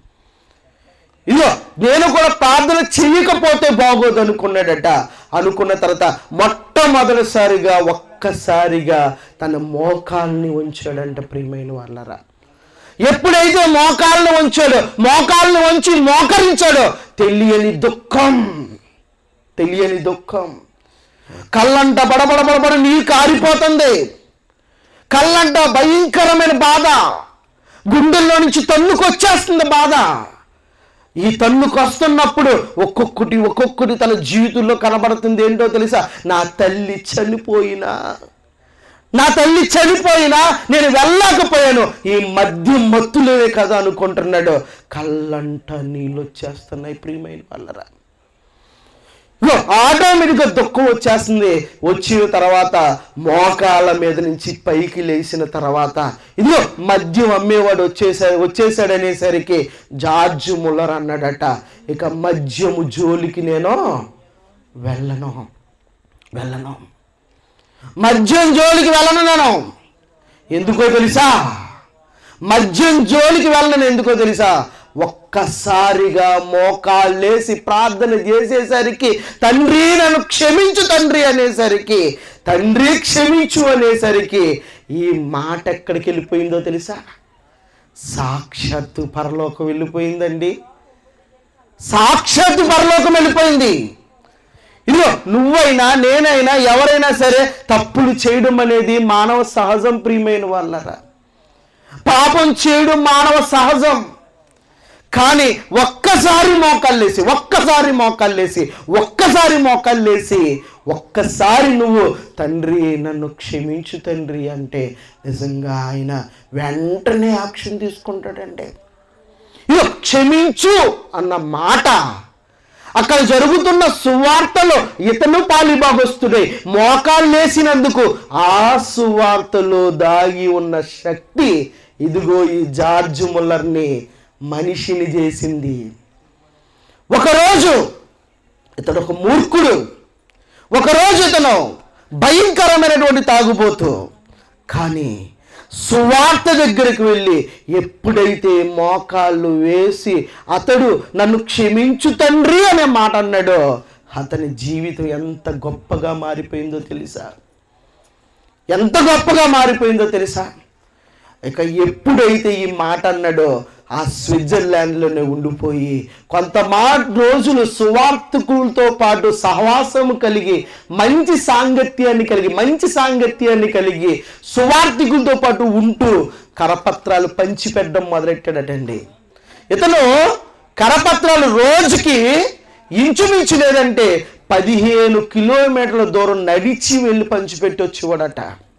ఇదిగో నేను కూడా ప్రార్థన చెయ్యకపోతే బాగోదు అనుకున్నాడట అనుకున్న తర్వాత మొట్టమొదటిసారిగా ఒక్కసారిగా తన మోకాల్ని ఉంచాడంట ప్రియమైన వాళ్ళరా ఎప్పుడైతే మోకాళ్ళను ఉంచాడో మోకాళ్ళను ఉంచి మోకరించాడో తెలియని దుఃఖం తెలియని దుఃఖం కళ్ళంట బడబడ బడబడ నీరు కారిపోతుంది కళ్ళంట భయంకరమైన బాధ గుండెల్లో నుంచి తన్నుకొచ్చేస్తుంది బాధ ఈ తన్నుకు వస్తున్నప్పుడు ఒక్కొక్కటి ఒక్కొక్కటి తన జీవితంలో కనబడుతుంది ఏంటో తెలుసా నా తల్లి చనిపోయినా నా తల్లి చనిపోయినా నేను వెళ్ళకపోయాను ఈ మద్యం మత్తులేవే కదా అనుకుంటున్నాడు కళ్ళంట నీళ్ళు వచ్చేస్తున్నాయి ప్రియమైన వాళ్ళరా ఇగో ఆటోమేటిక్గా దుఃఖం వచ్చేస్తుంది వచ్చిన తర్వాత మోకాళ్ళ మీద నుంచి పైకి లేచిన తర్వాత ఇదిగో మద్యం అమ్మేవాడు వచ్చేసాడు వచ్చేసాడు అనేసరికి జార్జ్ ముల్లర్ అన్నాడట ఇక మద్యము జోలికి నేను వెళ్ళను వెళ్ళను మద్యం జోలికి వెళ్ళను నేను ఎందుకో తెలుసా మద్యం జోలికి వెళ్ళను ఎందుకో తెలుసా ఒక్కసారిగా మోకాళ్ళేసి ప్రార్థన చేసేసరికి తండ్రి నన్ను క్షమించు తండ్రి అనేసరికి తండ్రి క్షమించు అనేసరికి ఈ మాట ఎక్కడికి వెళ్ళిపోయిందో తెలుసా సాక్షాత్తు పరలోకం వెళ్ళిపోయిందండి సాక్షాత్తు పరలోకం వెళ్ళిపోయింది ఇదిగో నువ్వైనా నేనైనా ఎవరైనా సరే తప్పులు చేయడం అనేది మానవ సహజం ప్రియమైన వాళ్ళరా పాపం చేయడం మానవ సహజం కానీ ఒక్కసారి మోకాళ్ళేసి ఒక్కసారి మోకాళ్ళేసి ఒక్కసారి మోకాళ్ళేసి ఒక్కసారి నువ్వు తండ్రి నన్ను క్షమించు తండ్రి అంటే నిజంగా ఆయన వెంటనే యాక్షన్ తీసుకుంటాడండి ఇదిగో క్షమించు అన్న మాట అక్కడ జరుగుతున్న సువార్తలో ఇతను పాలిభాగస్తుడై మోకాలు లేసినందుకు ఆ సువార్తలో దాగి ఉన్న శక్తి ఇదిగో ఈ జార్జ్ ముల్లర్ని మనిషిని చేసింది ఒకరోజు ఇతడు ఒక మూర్ఖుడు ఒకరోజు ఇతను భయంకరమైనటువంటి తాగుబోతు కానీ సువార్త దగ్గరికి వెళ్ళి ఎప్పుడైతే మోకాళ్ళు వేసి అతడు నన్ను క్షమించు తండ్రి అనే మాట అన్నాడో అతని జీవితం ఎంత గొప్పగా మారిపోయిందో తెలుసా ఎంత గొప్పగా మారిపోయిందో తెలుసా ఇక ఎప్పుడైతే ఈ మాట అన్నాడో ఆ స్విట్జర్లాండ్లోనే ఉండిపోయి కొంత మా రోజులు సువార్థకులతో పాటు సహవాసము కలిగి మంచి సాంగత్యాన్ని కలిగి మంచి సాంగత్యాన్ని కలిగి సువార్థికులతో పాటు ఉంటూ కరపత్రాలు పంచిపెట్టడం మొదలెట్టాడటండి ఇతను కరపత్రాలు రోజుకి ఇంచుమించు లేదంటే పదిహేను కిలోమీటర్ల దూరం నడిచి వెళ్ళి పంచిపెట్టి వచ్చేవాడట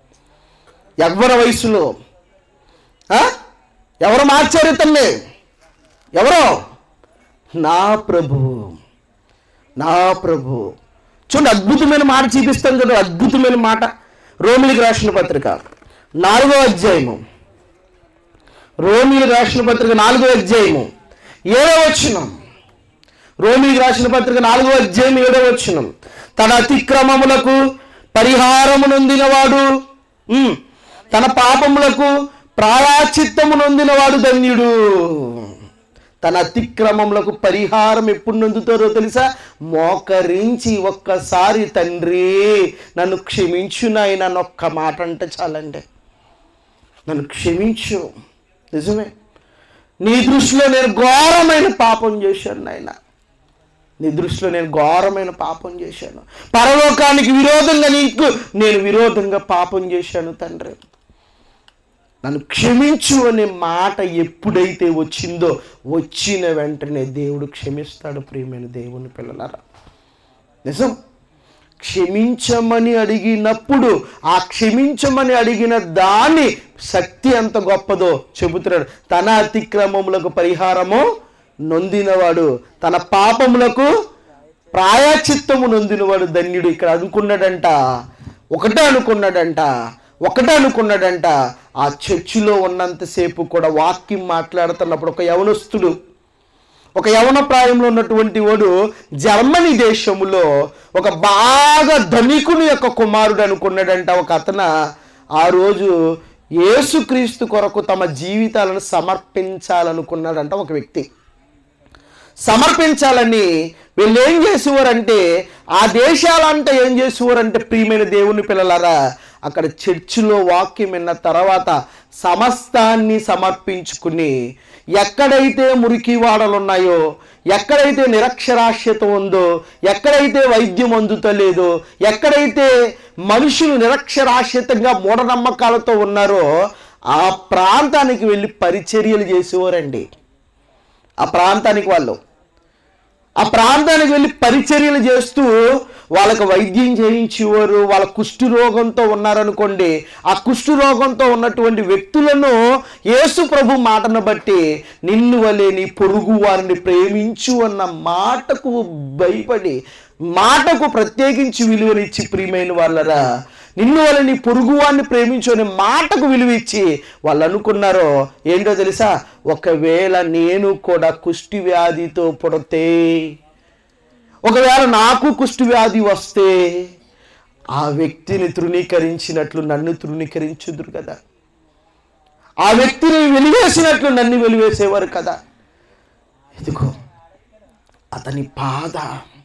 ఎవరి వయసులో ఆ? ఎవరు మార్చారు ఇతన్ని ఎవరో నా ప్రభు నా ప్రభు చూడండి అద్భుతమైన మాట చూపిస్తాను కదా అద్భుతమైన మాట రోమిలికి రాసిన పత్రిక నాలుగో అధ్యాయము రోమిలికి రాసిన పత్రిక నాలుగో అధ్యాయము ఏడో వచ్చినం రోమిలికి రాసిన పత్రిక నాలుగో అధ్యాయం ఏడో వచ్చినం తన అతిక్రమములకు పరిహారము నొందినవాడు ఉమ్, తన పాపములకు ప్రాయాచిత్తము నొందినవాడు ధన్యుడు తన అతిక్రమములకు పరిహారం ఎప్పుడు నొందుతారో తెలుసా మోకరించి ఒక్కసారి తండ్రి నన్ను క్షమించు నాయన అని ఒక్క మాట అంటే చాలండి నన్ను క్షమించు నిజమే నీ దృష్టిలో నేను ఘోరమైన పాపం చేశాను నాయన నీ దృష్టిలో నేను ఘోరమైన పాపం చేశాను పరలోకానికి విరోధంగా నీకు నేను విరోధంగా పాపం చేశాను తండ్రి నన్ను క్షమించు అనే మాట ఎప్పుడైతే వచ్చిందో వచ్చిన వెంటనే దేవుడు క్షమిస్తాడు ప్రియమైన దేవుని పిల్లలారా నిజం క్షమించమని అడిగినప్పుడు ఆ క్షమించమని అడిగిన దాని శక్తి ఎంత గొప్పదో చెబుతున్నాడు తన అతిక్రమములకు పరిహారము నొందినవాడు తన పాపములకు ప్రాయచిత్తము నొందినవాడు ధన్యుడు ఇక్కడ అనుకున్నాడంట ఒకటే అనుకున్నాడంట ఒకటే అనుకున్నాడంట ఆ చర్చిలో ఉన్నంతసేపు కూడా వాక్యం మాట్లాడుతున్నప్పుడు ఒక యవనస్తుడు ఒక యవన ప్రాయంలో ఉన్నటువంటి వాడు జర్మనీ దేశములో ఒక బాగా ధనికుని యొక్క కుమారుడు అనుకున్నాడంట ఒక అతను ఆ రోజు యేసుక్రీస్తు కొరకు తమ జీవితాలను సమర్పించాలనుకున్నాడంట ఒక వ్యక్తి సమర్పించాలని వీళ్ళు ఏం చేసేవారంటే ఆ దేశాలంటే ఏం చేసేవారంటే ప్రియమైన దేవుని పిల్లలారా అక్కడ చర్చిలో వాక్యం విన్న తర్వాత సమస్తాన్ని సమర్పించుకుని ఎక్కడైతే మురికి వాడలు ఉన్నాయో ఎక్కడైతే నిరక్షరాస్యత ఉందో ఎక్కడైతే వైద్యం అందుతలేదో ఎక్కడైతే మనుషులు నిరక్షరాస్యతంగా మూఢనమ్మకాలతో ఉన్నారో ఆ ప్రాంతానికి వెళ్ళి పరిచర్యలు చేసేవారండి ఆ ప్రాంతానికి వాళ్ళు ఆ ప్రాంతానికి వెళ్ళి పరిచర్యలు చేస్తూ వాళ్ళకు వైద్యం చేయించేవారు వాళ్ళ కుష్టు రోగంతో ఉన్నారనుకోండి ఆ కుష్టు రోగంతో ఉన్నటువంటి వ్యక్తులను యేసు ప్రభు మాటను బట్టి నిన్ను వలే నీ పొరుగు వారిని ప్రేమించు అన్న మాటకు భయపడి మాటకు ప్రత్యేకించి విలువనిచ్చి ప్రియమైన వాళ్ళరా నిన్ను వల్ల నీ పొరుగు వారిని ప్రేమించు అనే మాటకు విలువ ఇచ్చి వాళ్ళు అనుకున్నారో ఏంటో తెలుసా ఒకవేళ నేను కూడా కుష్టి వ్యాధితో పుడితే ఒకవేళ నాకు కుష్టి వ్యాధి వస్తే ఆ వ్యక్తిని తృణీకరించినట్లు నన్ను తృణీకరించుదురు కదా ఆ వ్యక్తిని వెలివేసినట్లు నన్ను వెలివేసేవారు కదా ఇదిగో అతని బాధ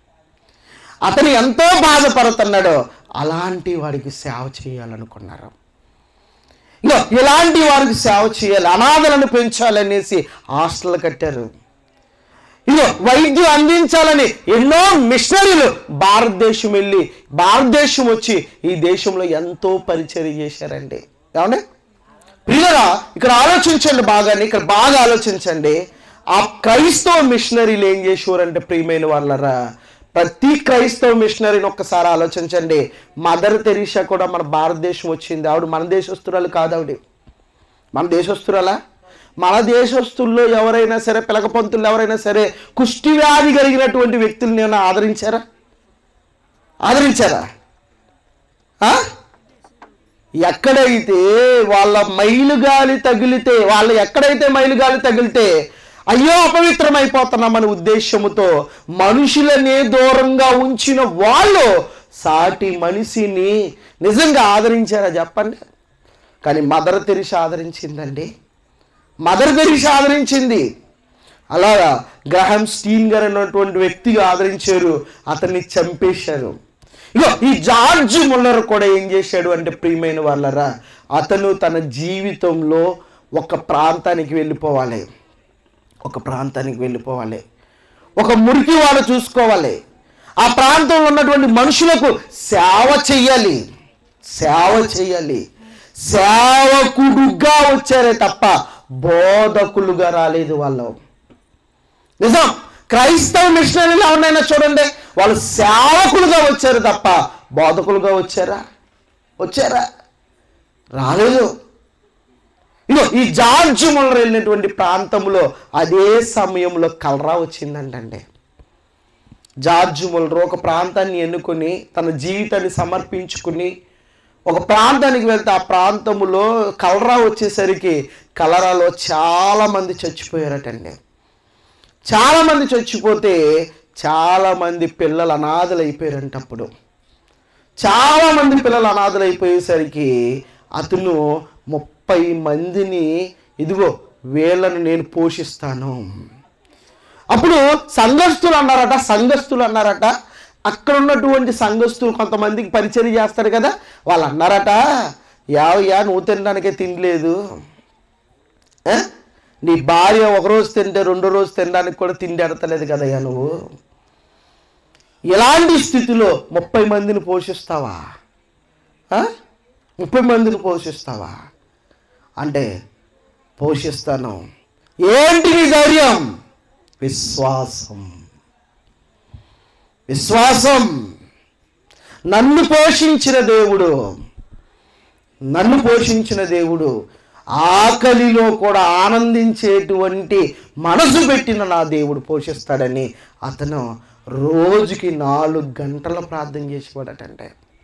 అతను ఎంతో బాధపడుతున్నాడో అలాంటి వాడికి సేవ చేయాలనుకున్నారు ఇగో ఇలాంటి వారికి సేవ చేయాలి అనాథలను పెంచాలనేసి హాస్టల్ కట్టారు ఇదిగో వైద్యం అందించాలని ఎన్నో మిషనరీలు భారతదేశం వెళ్ళి భారతదేశం వచ్చి ఈ దేశంలో ఎంతో పరిచయం చేశారండి ఏమండి ప్రియులరా ఇక్కడ ఆలోచించండి బాగానే ఇక్కడ బాగా ఆలోచించండి ఆ క్రైస్తవ మిషనరీలు ఏం చేసేవారంటే ప్రియమైన వాళ్ళరా ప్రతి క్రైస్తవ మిషనరీని ఒక్కసారి ఆలోచించండి మదర్ తెరీసా కూడా మన భారతదేశం వచ్చింది ఆవిడ మన దేశస్తురాలు కాదు ఆవిడ మన దేశస్తురాలా మన దేశస్తుల్లో ఎవరైనా సరే పిలకపంతులు ఎవరైనా సరే కుష్టి వ్యాధి కలిగినటువంటి వ్యక్తుల్ని ఏమైనా ఆదరించారా ఆదరించారా ఆ? ఎక్కడైతే వాళ్ళ మైలు గాలి తగిలితే వాళ్ళ ఎక్కడైతే మైలు గాలి తగిలితే అయ్యో అపవిత్రమైపోతున్నామనే ఉద్దేశముతో మనుషులనే దూరంగా ఉంచిన వాళ్ళు సాటి మనిషిని నిజంగా ఆదరించారా చెప్పండి కానీ మదర్ తెరిసి ఆదరించిందండి మదర్ తెరిసి ఆదరించింది అలాగా గ్రహం స్టీన్ గారు అన్నటువంటి వ్యక్తిగా ఆదరించారు అతన్ని చంపేశారు ఇగో ఈ జార్జ్ ముల్లర్ కూడా ఏం చేశాడు అంటే ప్రియమైన వాళ్ళరా అతను తన జీవితంలో ఒక ప్రాంతానికి వెళ్ళిపోవాలి ఒక ప్రాంతానికి వెళ్ళిపోవాలి ఒక మురికి వాడు చూసుకోవాలి ఆ ప్రాంతంలో ఉన్నటువంటి మనుషులకు సేవ చెయ్యాలి సేవ చెయ్యాలి సేవకుడుగా వచ్చారే తప్ప బోధకులుగా రాలేదు వాళ్ళు నిజం క్రైస్తవ మిషనరీలు ఎవరినైనా చూడండి వాళ్ళు సేవకులుగా వచ్చారు తప్ప బోధకులుగా వచ్చారా వచ్చారా రాలేదు ఇగో ఈ జార్జ్ ముల్లర్ వెళ్ళినటువంటి ప్రాంతంలో అదే సమయంలో కలరా వచ్చిందంటండి జార్జ్ ముల్లర్ ఒక ప్రాంతాన్ని ఎన్నుకొని తన జీవితాన్ని సమర్పించుకుని ఒక ప్రాంతానికి వెళ్తే ఆ ప్రాంతంలో కలరా వచ్చేసరికి కలరాలో చాలా మంది చచ్చిపోయారటండి చాలా మంది చచ్చిపోతే చాలా మంది పిల్లలు అనాథలు అయిపోయారంట అప్పుడు చాలా మంది పిల్లలు అనాథలు అయిపోయేసరికి అతను ముప్పై మందిని ఇదిగో వీళ్ళను నేను పోషిస్తాను అప్పుడు సంఘస్థులు అన్నారట సంఘస్థులు అన్నారట అక్కడ ఉన్నటువంటి సంఘస్థులు కొంతమందికి పరిచయం చేస్తారు కదా వాళ్ళు అన్నారట యావయ్యా నువ్వు తినడానికే తినలేదు ఆ? నీ భార్య ఒకరోజు తింటే రెండో రోజు తినడానికి కూడా తిండి ఎడతలేదు కదయ్యా నువ్వు ఇలాంటి స్థితిలో ముప్పై మందిని పోషిస్తావా ఆ? ముప్పై మందిని పోషిస్తావా అంటే పోషిస్తాను ఏంటి నీ ధైర్యం విశ్వాసం విశ్వాసం నన్ను పోషించిన దేవుడు నన్ను పోషించిన దేవుడు ఆకలిలో కూడా ఆనందించేటువంటి మనసు పెట్టిన నా దేవుడు పోషిస్తాడని అతను రోజుకి నాలుగు గంటల ప్రార్థన చేసేవాడటంటే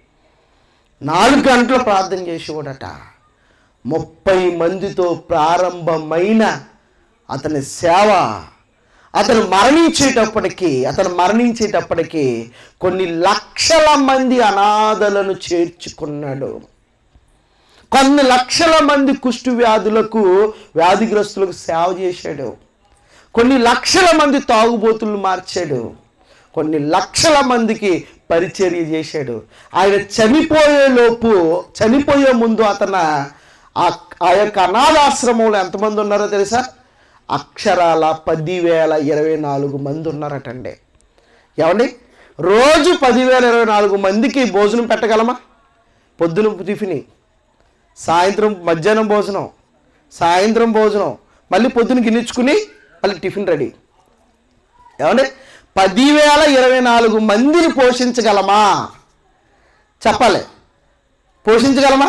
నాలుగు గంటల ప్రార్థన చేసేవాడట ముప్పై మందితో ప్రారంభమైన అతని సేవ అతను మరణించేటప్పటికి అతను మరణించేటప్పటికి కొన్ని లక్షల మంది అనాథలను చేర్చుకున్నాడు కొన్ని లక్షల మంది కుష్టు వ్యాధులకు వ్యాధిగ్రస్తులకు సేవ చేశాడు కొన్ని లక్షల మంది తాగుబోతులను మార్చాడు కొన్ని లక్షల మందికి పరిచర్య చేశాడు ఆయన చనిపోయే లోపు చనిపోయే ముందు అతను ఆ ఆ యొక్క అనాథాశ్రమంలో ఎంతమంది ఉన్నారో తెలుసా అక్షరాల పదివేల ఇరవై నాలుగు మంది ఉన్నారటండి ఏమండి రోజు పదివేల ఇరవై నాలుగు మందికి భోజనం పెట్టగలమా పొద్దున టిఫిని సాయంత్రం మధ్యాహ్నం భోజనం సాయంత్రం భోజనం మళ్ళీ పొద్దున గిన్నించుకుని మళ్ళీ టిఫిన్ రెడీ ఏమండి పదివేల ఇరవై నాలుగు మందిని పోషించగలమా చెప్పాలి పోషించగలమా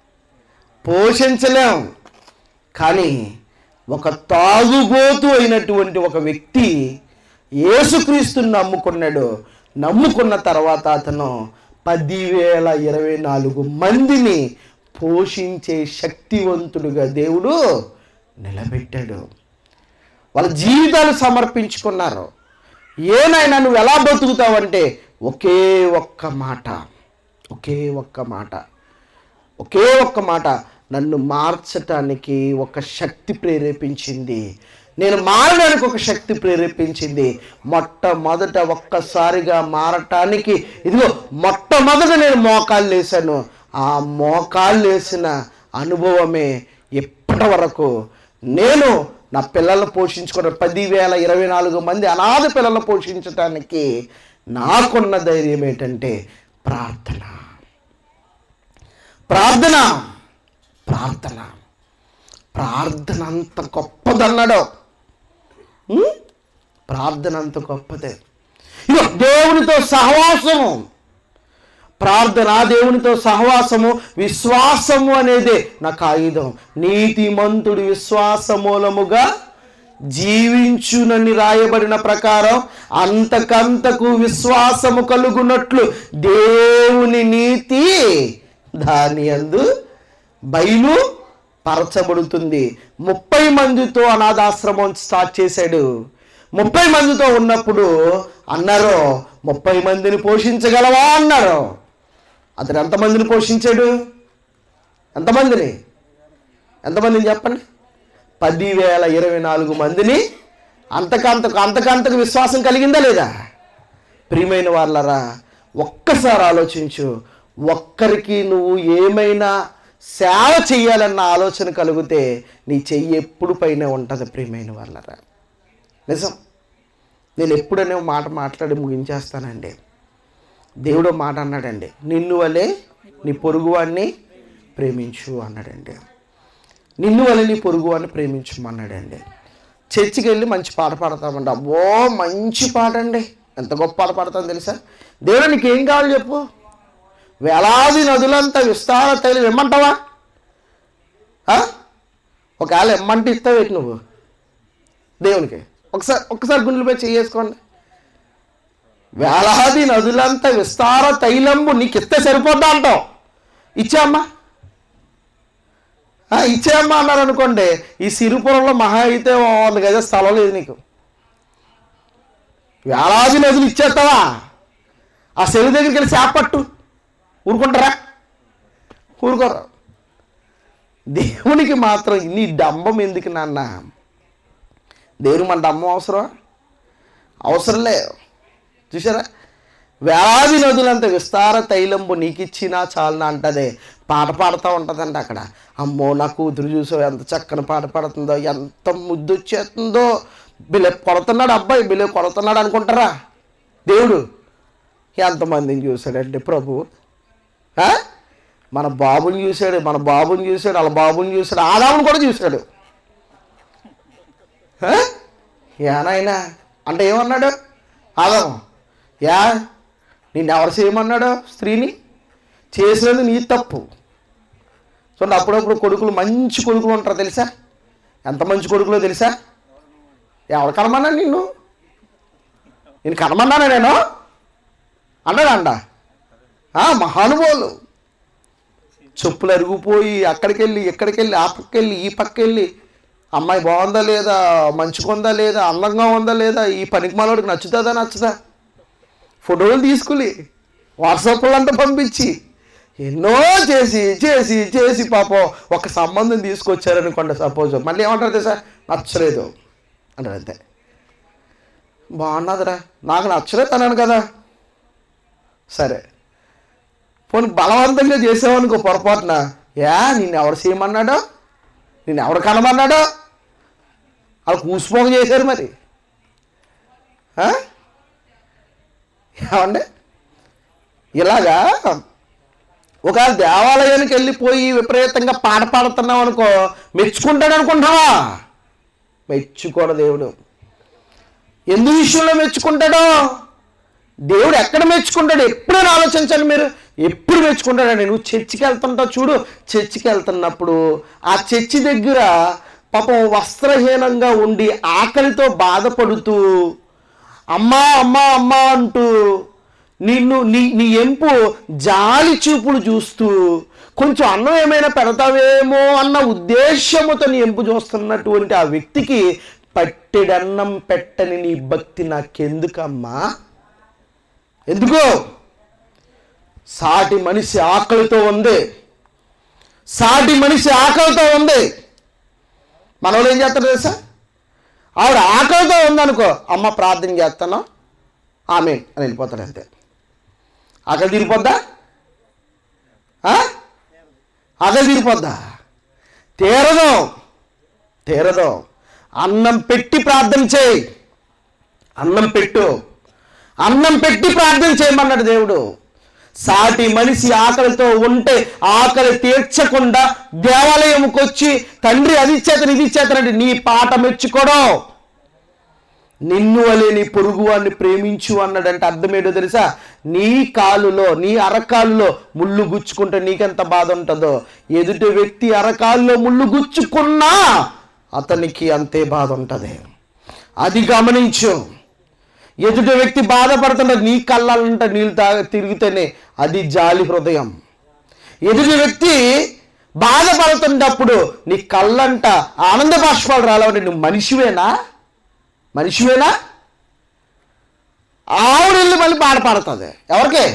పోషించలేం కానీ ఒక తాగుబోతు అయినటువంటి ఒక వ్యక్తి యేసుక్రీస్తుని నమ్ముకున్నాడు నమ్ముకున్న తర్వాత అతను పదివేల ఇరవై నాలుగు మందిని పోషించే శక్తివంతుడుగా దేవుడు నిలబెట్టాడు వాళ్ళ జీవితాలు సమర్పించుకున్నారు ఏనాయనా నువ్వు ఎలా బతుకుతావంటే ఒకే ఒక్క మాట ఒకే ఒక్క మాట ఒకే ఒక్క మాట నన్ను మార్చటానికి ఒక శక్తి ప్రేరేపించింది నేను మారడానికి ఒక శక్తి ప్రేరేపించింది మొట్టమొదట ఒక్కసారిగా మారటానికి ఇదిగో మొట్టమొదట నేను మోకాళ్ళు వేసాను ఆ మోకాళ్ళు వేసిన అనుభవమే ఇప్పటి వరకు నేను నా పిల్లలను పోషించుకున్న పదివేల ఇరవై నాలుగు మంది అనాథ పిల్లలను పోషించటానికి నాకున్న ధైర్యం ఏంటంటే ప్రార్థన ప్రార్థన ప్రార్థన ప్రార్థన అంత గొప్పదన్నాడు ఉం? ప్రార్థన అంత గొప్పదే ఇగో దేవునితో సహవాసము ప్రార్థన దేవునితో సహవాసము విశ్వాసము అనేదే నాకు ఆయుధం నీతిమంతుడు విశ్వాస మూలముగా జీవించునని రాయబడిన ప్రకారం అంతకంతకు విశ్వాసము కలుగునట్లు దేవుని నీతి దాని అందు బయలు పరచబడుతుంది ముప్పై మందితో అనాథాశ్రమం స్టార్ట్ చేశాడు ముప్పై మందితో ఉన్నప్పుడు అన్నారు ముప్పై మందిని పోషించగలవా అన్నారు అతను ఎంతమందిని పోషించాడు ఎంతమందిని ఎంతమందిని చెప్పండి పదివేల ఇరవై నాలుగు మందిని అంతకంతకు అంతకంతకు విశ్వాసం కలిగిందా లేదా ప్రియమైన వాళ్ళరా ఒక్కసారి ఆలోచించు ఒక్కరికి నువ్వు ఏమైనా సేవ చేయాలన్న ఆలోచన కలిగితే నీ చెయ్యి ఎప్పుడు పైన ఉంటుంది ప్రియమైన వాళ్ళరా నిజం నేను ఎప్పుడనే ఒక మాట మాట్లాడి ముగించేస్తానండి దేవుడు ఒక మాట అన్నాడండి నిన్ను వలే నీ పొరుగువాడిని ప్రేమించు అన్నాడండి నిన్ను వలె నీ పొరుగువాడిని ప్రేమించమన్నాడండి చర్చికి వెళ్ళి మంచి పాట పాడతామండి అబ్బో మంచి పాట అండి ఎంత గొప్ప పాట పాడతాను తెలుసా దేవుడు నీకు ఏం కావాలి చెప్పు వేలాది నదులంతా విస్తార తైలం ఇమ్మంటావా ఆ? ఒకవేళ ఇమ్మంటే ఇస్తావేటి నువ్వు దేవునికి ఒకసారి ఒక్కసారి గుండెలపై చేసుకోండి వేలాది నదులంతా విస్తార తైలంబు నీకు ఇస్తే సరిపోద్దా అంటావు ఇచ్చామ్మా ఆ, ఇచ్చేయమ్మా అన్నారు అనుకోండి ఈ సిరిపురంలో మహా అయితే ఓ వంద గజ స్థలం లేదు నీకు వేలాది నదులు ఇచ్చేస్తావా ఆ చెరువు దగ్గరికి వెళ్ళి చేపట్టు ఊరుకుంటారా ఊరుకోరు దేవునికి మాత్రం నీ డంబం ఎందుకు నాన్న దేవుడు మన డంబం అవసరం అవసరంలే చూసారా వేలాది నదులంత విస్తార తైలంబు నీకిచ్చినా చాలనా అంటదే పాట పాడుతూ ఉంటుందండి అక్కడ అమ్మో నా కూతురు చూసో ఎంత చక్కని పాట పాడుతుందో ఎంత ముద్దు వచ్చేస్తుందో బిలే కొడుతున్నాడు అబ్బాయి బిలే కొడుతున్నాడు అనుకుంటారా దేవుడు ఎంతమందిని చూశాడండి ప్రభు ఆ? మన బాబుని చూశాడు మన బాబుని చూశాడు వాళ్ళ బాబుని చూశాడు ఆదాముని కూడా చూశాడు ఆ? ఏనాయనా అంటే ఏమన్నాడు ఆదాము యా నిన్ను ఎవరు చేయమన్నాడు స్త్రీని చేసినది నీ తప్పు చూడండి అప్పుడప్పుడు కొడుకులు మంచి కొడుకులు ఉంటారు తెలుసా ఎంత మంచి కొడుకులో తెలుసా ఎవరు కనమన్నా నిన్ను నేను కనమన్నానా నేను అన్నాడు అండ మహానుభావులు చెప్పులు అరిగిపోయి అక్కడికి వెళ్ళి ఇక్కడికి వెళ్ళి ఆ పక్క వెళ్ళి ఈ పక్క వెళ్ళి అమ్మాయి బాగుందా లేదా మంచిగా ఉందా లేదా అందంగా ఉందా లేదా ఈ పనికి మనోడికి నచ్చుతుందా నచ్చుదా ఫోటోలు తీసుకుని వాట్సాప్లో అంతా పంపించి ఎన్నో చేసి చేసి చేసి పాపం ఒక సంబంధం తీసుకొచ్చారనుకోండి సపోజ్ మళ్ళీ ఏమంటారు తెలుసా నచ్చలేదు అంటారు అంతే బాగున్నదిరా నాకు నచ్చలేదు అన్నాను కదా సరే పోనీ బలవంతంగా చేసావనుకో పొరపాటున యా నిన్ను ఎవరు చేయమన్నాడో నిన్ను ఎవరు కనమన్నాడో వాళ్ళు కూసిపోక చేశారు మరి ఆ? ఏమండి ఇలాగా ఒక దేవాలయానికి వెళ్ళిపోయి విపరీతంగా పాట పాడుతున్నాం అనుకో మెచ్చుకుంటాడు అనుకుంటావా మెచ్చుకోడు దేవుడు ఎందు విషయంలో మెచ్చుకుంటాడో దేవుడు ఎక్కడ మెచ్చుకుంటాడు ఎప్పుడైనా ఆలోచించండి మీరు ఎప్పుడు మెచ్చుకుంటాడండి నువ్వు చర్చికి వెళ్తుంటావు చూడు చర్చికి వెళ్తున్నప్పుడు ఆ చర్చి దగ్గర పాపం వస్త్రహీనంగా ఉండి ఆకలితో బాధపడుతూ అమ్మా అమ్మా అమ్మా అంటూ నిన్ను నీ నీ ఎంపు జాలి చూపులు చూస్తూ కొంచెం అన్నం ఏమైనా పెడతావేమో అన్న ఉద్దేశముతో నీ ఎంపు చూస్తున్నటువంటి ఆ వ్యక్తికి పట్టెడన్నం పెట్టని నీ భక్తి నాకెందుకమ్మా ఎందుకో సాటి మనిషి ఆకలితో ఉంది సాటి మనిషి ఆకలితో ఉంది మన వాళ్ళు ఏం చేస్తారు తెలుసా ఆవిడ ఆకలితో ఉందనుకో అమ్మ ప్రార్థన చేస్తాను ఆమె అని వెళ్ళిపోతాడు అంతే ఆకలి తీరిపోద్దా ఆ? ఆకలి తీరిపోద్దా తీరదు తీరదు అన్నం పెట్టి ప్రార్థన చేయి అన్నం పెట్టు అన్నం పెట్టి ప్రార్థన చేయమన్నాడు దేవుడు సాటి మనిషి ఆకలితో ఉంటే ఆకలి తీర్చకుండా దేవాలయంకి వచ్చి తండ్రి అది ఇచ్చేతను ఇది ఇచ్చేతనంటే నీ పాట మెచ్చుకోవడం నిన్ను వలె నీ పొరుగు వాడిని ప్రేమించు అన్నాడంటే అర్థమేటో తెలుసా నీ కాలులో నీ అరకాలులో ముళ్ళు గుచ్చుకుంటే నీకెంత బాధ ఉంటుందో ఎదుటి వ్యక్తి అరకాలులో ముళ్ళు గుచ్చుకున్నా అతనికి అంతే బాధ ఉంటుంది అది గమనించు ఎదుటి వ్యక్తి బాధపడుతుంటే నీ కళ్ళంట నీళ్ళు తాగ తిరిగితేనే అది జాలి హృదయం ఎదుటి వ్యక్తి బాధపడుతున్నప్పుడు నీ కళ్ళంట ఆనంద బాష్పాలు రాలేవంటే నువ్వు మనిషివేనా మనిషివేనా ఆవిడ వెళ్ళి మళ్ళీ బాధపడుతుంది ఎవరికి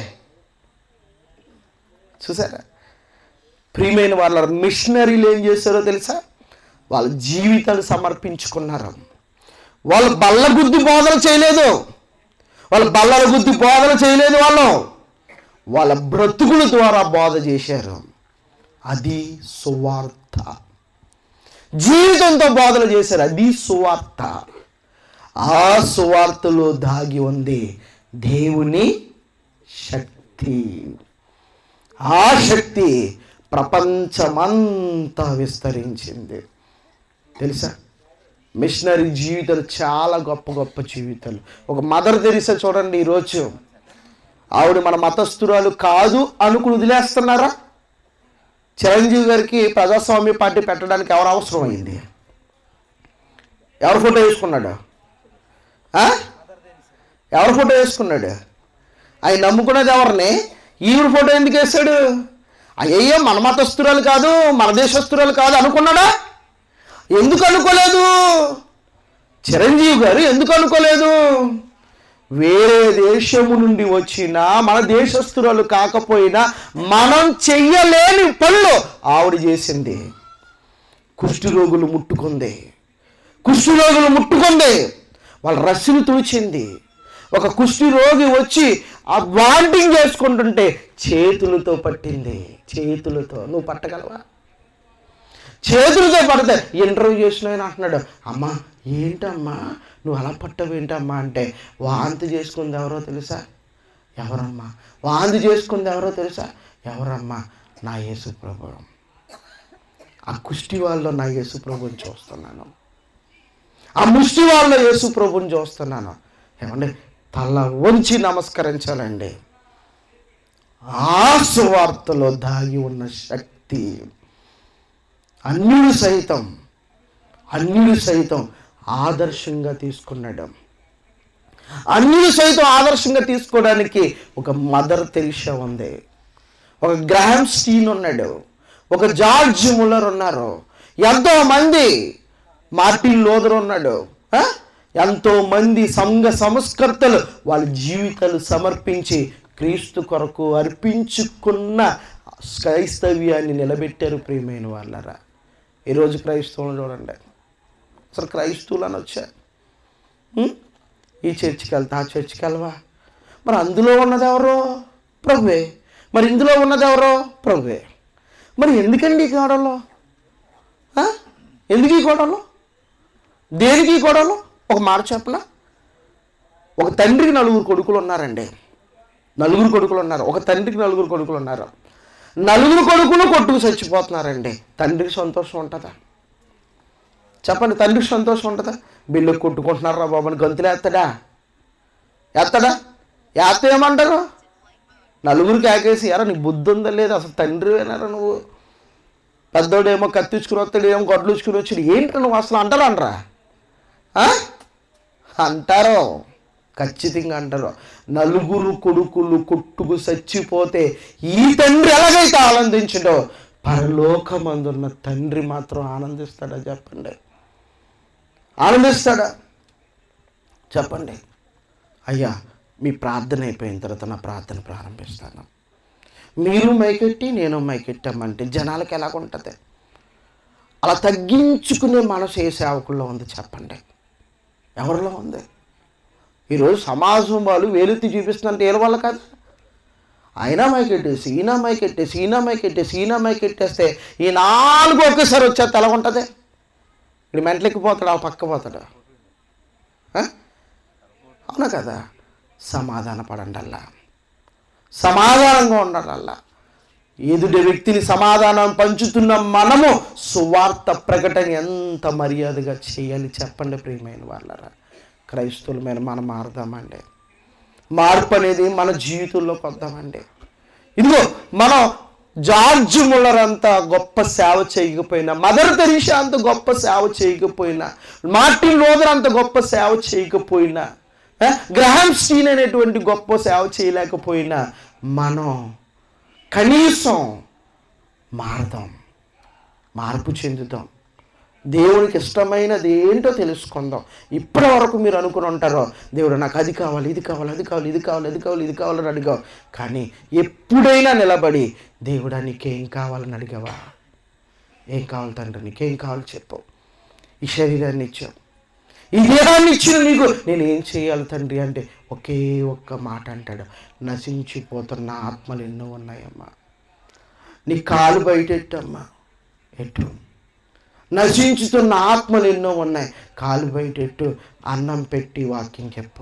చూసారా ప్రియమైన వాళ్ళ మిషనరీలు ఏం చేశారో తెలుసా వాళ్ళ జీవితాలు సమర్పించుకున్నారు వాళ్ళు బల్ల గుద్ది బోధలు చేయలేదు వాళ్ళు బల్లల గుద్ది బోధలు చేయలేదు వాళ్ళు వాళ్ళ బ్రతుకుల ద్వారా బోధ చేశారు అది సువార్త జీవితంతో బోధలు చేశారు అది సువార్త ఆ సువార్తలో దాగి ఉంది దేవుని శక్తి ఆ శక్తి ప్రపంచమంతా విస్తరించింది తెలుసా మిషనరీ జీవితాలు చాలా గొప్ప గొప్ప జీవితాలు ఒక మదర్ తెరిసా చూడండి ఈరోజు ఆవిడ మన మతస్థురాలు కాదు అనుకుని వదిలేస్తున్నారా చిరంజీవి గారికి ప్రజాస్వామ్య పార్టీ పెట్టడానికి ఎవరు అవసరం అయింది ఎవరు ఫోటో వేసుకున్నాడు ఆ? ఎవరు ఫోటో వేసుకున్నాడు ఆయన నమ్ముకున్నది ఎవరిని ఈవిడ ఫోటో ఎందుకు వేశాడు అయ్యయ్యో మన మతస్థురాలు కాదు మన దేశస్తురాలు కాదు అనుకున్నాడా ఎందుకు అనుకోలేదు చిరంజీవి గారు ఎందుకు అనుకోలేదు వేరే దేశము నుండి వచ్చిన మన దేశస్తురాలు కాకపోయినా మనం చెయ్యలేని పనులు ఆవిడ చేసింది కుష్టి రోగులు ముట్టుకుంది కుష్టి రోగులు ముట్టుకుంది వాళ్ళ రస్సులు తుడిచింది ఒక కుష్టి రోగి వచ్చి ఆ వాంటింగ్ చేసుకుంటుంటే చేతులతో పట్టింది చేతులతో నువ్వు పట్టగలవా చేతులతో పడితే ఇంటర్వ్యూ చేసిన ఆయన అంటున్నాడు అమ్మా ఏంటమ్మా నువ్వు అలా పట్టవు ఏంటమ్మా అంటే వాంతి చేసుకుంది ఎవరో తెలుసా ఎవరమ్మా వాంతి చేసుకుంది ఎవరో తెలుసా ఎవరమ్మా నా యేసు ప్రభు ఆ కుష్టి వాళ్ళలో నా యేసు ప్రభుని చూస్తున్నాను ఆ ముష్టి వాళ్ళలో యేసు ప్రభుని చూస్తున్నాను ఏమండి తల వంచి నమస్కరించాలండి ఆ సువార్తలో దాగి ఉన్న శక్తి అన్యుడు సైతం అన్యుడు సైతం ఆదర్శంగా తీసుకున్నాడు అన్యుడు సైతం ఆదర్శంగా తీసుకోవడానికి ఒక మదర్ తెరిషా ఉంది ఒక గ్రహాం స్టీన్ ఉన్నాడు ఒక జార్జ్ ముల్లర్ ఉన్నారు ఎంతో మంది మార్టిన్ లోదర్ ఉన్నాడు ఆ? ఎంతో మంది సంఘ సంస్కర్తలు వాళ్ళ జీవితాలు సమర్పించి క్రీస్తు కొరకు అర్పించుకున్న క్రైస్తవ్యాన్ని నిలబెట్టారు ప్రియమైన వాళ్ళరా ఈరోజు క్రైస్తవులు చూడండి అసలు క్రైస్తవులు అని వచ్చా ఉం? ఈ చర్చికి వెళ్తా ఆ చర్చికి వెళ్ళవా మరి అందులో ఉన్నది ఎవరో ప్రభువే మరి ఇందులో ఉన్నది ఎవరో ప్రభువే మరి ఎందుకండి ఈ గొడవలు ఆ? ఎందుకు ఈ గొడవలు దేనికి ఈ గొడవలు ఒక మాట చెప్పనా ఒక తండ్రికి నలుగురు కొడుకులు ఉన్నారండి నలుగురు కొడుకులు ఉన్నారు ఒక తండ్రికి నలుగురు కొడుకులు ఉన్నారు నలుగురు కొడుకులు కొట్టుకు చచ్చిపోతున్నారండి తండ్రికి సంతోషం ఉంటుందా చెప్పండి తండ్రికి సంతోషం ఉంటుందా బిల్లు కొట్టుకుంటున్నారా బాబుని గంతులు ఎత్తడా ఎత్తడా ఎత్త ఏమంటారు నలుగురికి ఆకేసి ఎరా నీకు బుద్ధి ఉందా లేదా అసలు తండ్రి అయినారా నువ్వు పెద్దోడేమో కత్తిచ్చుకుని వస్తాడు ఏమో గొడ్లు ఇచ్చుకుని వచ్చాడు ఏంటి నువ్వు అసలు అంటారా అనరా ఆ? అంటారు ఖచ్చితంగా అంటారు నలుగురు కొడుకులు కొట్టుకు చచ్చిపోతే ఈ తండ్రి ఎలాగైతే ఆనందించడో పరలోకమందున్న తండ్రి మాత్రం ఆనందిస్తాడా చెప్పండి ఆనందిస్తాడా చెప్పండి అయ్యా మీ ప్రార్థన అయిపోయిన తర్వాత నా ప్రార్థన ప్రారంభిస్తాను మీరు మైకెట్టి నేను మైకెట్టామంటే జనాలకు ఎలాగుంటుంది అలా తగ్గించుకునే మనసు ఏ సేవకుల్లో ఉంది చెప్పండి ఎవరిలో ఉంది ఈరోజు సమాజం వాళ్ళు వేలెత్తి చూపిస్తుందంటే ఏ వల్ల కాదు అయినా మైకెట్టేసి ఈయన మైకెట్టేసి ఈయన మైకెట్టేసి ఈయన మైకెట్టేస్తే ఈ నాలుగు ఒకేసారి వచ్చేది ఎలా ఉంటుంది ఇప్పుడు మెంటలెక్కిపోతాడు ఆ పక్క పోతాడు ఆ? అవునా కదా సమాధాన పడండల్లా సమాధానంగా ఉండాలల్లా ఎదుటి వ్యక్తిని సమాధానం పంచుతున్న మనము సువార్త ప్రకటన ఎంత మర్యాదగా చేయాలి చెప్పండి ప్రియమైన వాళ్ళరా క్రైస్తవులమైన మనం మారుదామండి మార్పు అనేది మన జీవితంలోకి వద్దామండి ఇదిగో మనం జార్జ్ ముల్లర్ అంత గొప్ప సేవ చేయకపోయినా మదర్ తెరీషా అంత గొప్ప సేవ చేయకపోయినా మార్టిన్ లోదర్ అంత గొప్ప సేవ చేయకపోయినా ఆ, గ్రహాం స్టీన్ అనేటువంటి గొప్ప సేవ చేయలేకపోయినా మనం కనీసం మారదాం మార్పు చెందుదాం దేవునికి ఇష్టమైనది ఏంటో తెలుసుకుందాం ఇప్పటి వరకు మీరు అనుకుని ఉంటారో దేవుడు నాకు అది కావాలి ఇది కావాలి అది కావాలి ఇది కావాలి అది కావాలి ఇది కావాలని అడిగావు కానీ ఎప్పుడైనా నిలబడి దేవుడా నీకేం కావాలని అడిగావా ఏం కావాలి తండ్రి నీకేం కావాలి చెప్పు ఈ శరీరాన్ని ఇచ్చావు ఈ దేహాన్ని ఇచ్చిన నీకు నేను ఏం చేయాలి తండ్రి అంటే ఒకే ఒక్క మాట అంటాడు నశించిపోతున్న ఆత్మలు ఎన్నో ఉన్నాయమ్మా నీ కాలు బయట ఎట్టమ్మా ఎట్టు నశించుతున్న ఆత్మలు ఎన్నో ఉన్నాయి కాలు బయట ఎట్టు అన్నం పెట్టి వాక్యం చెప్పు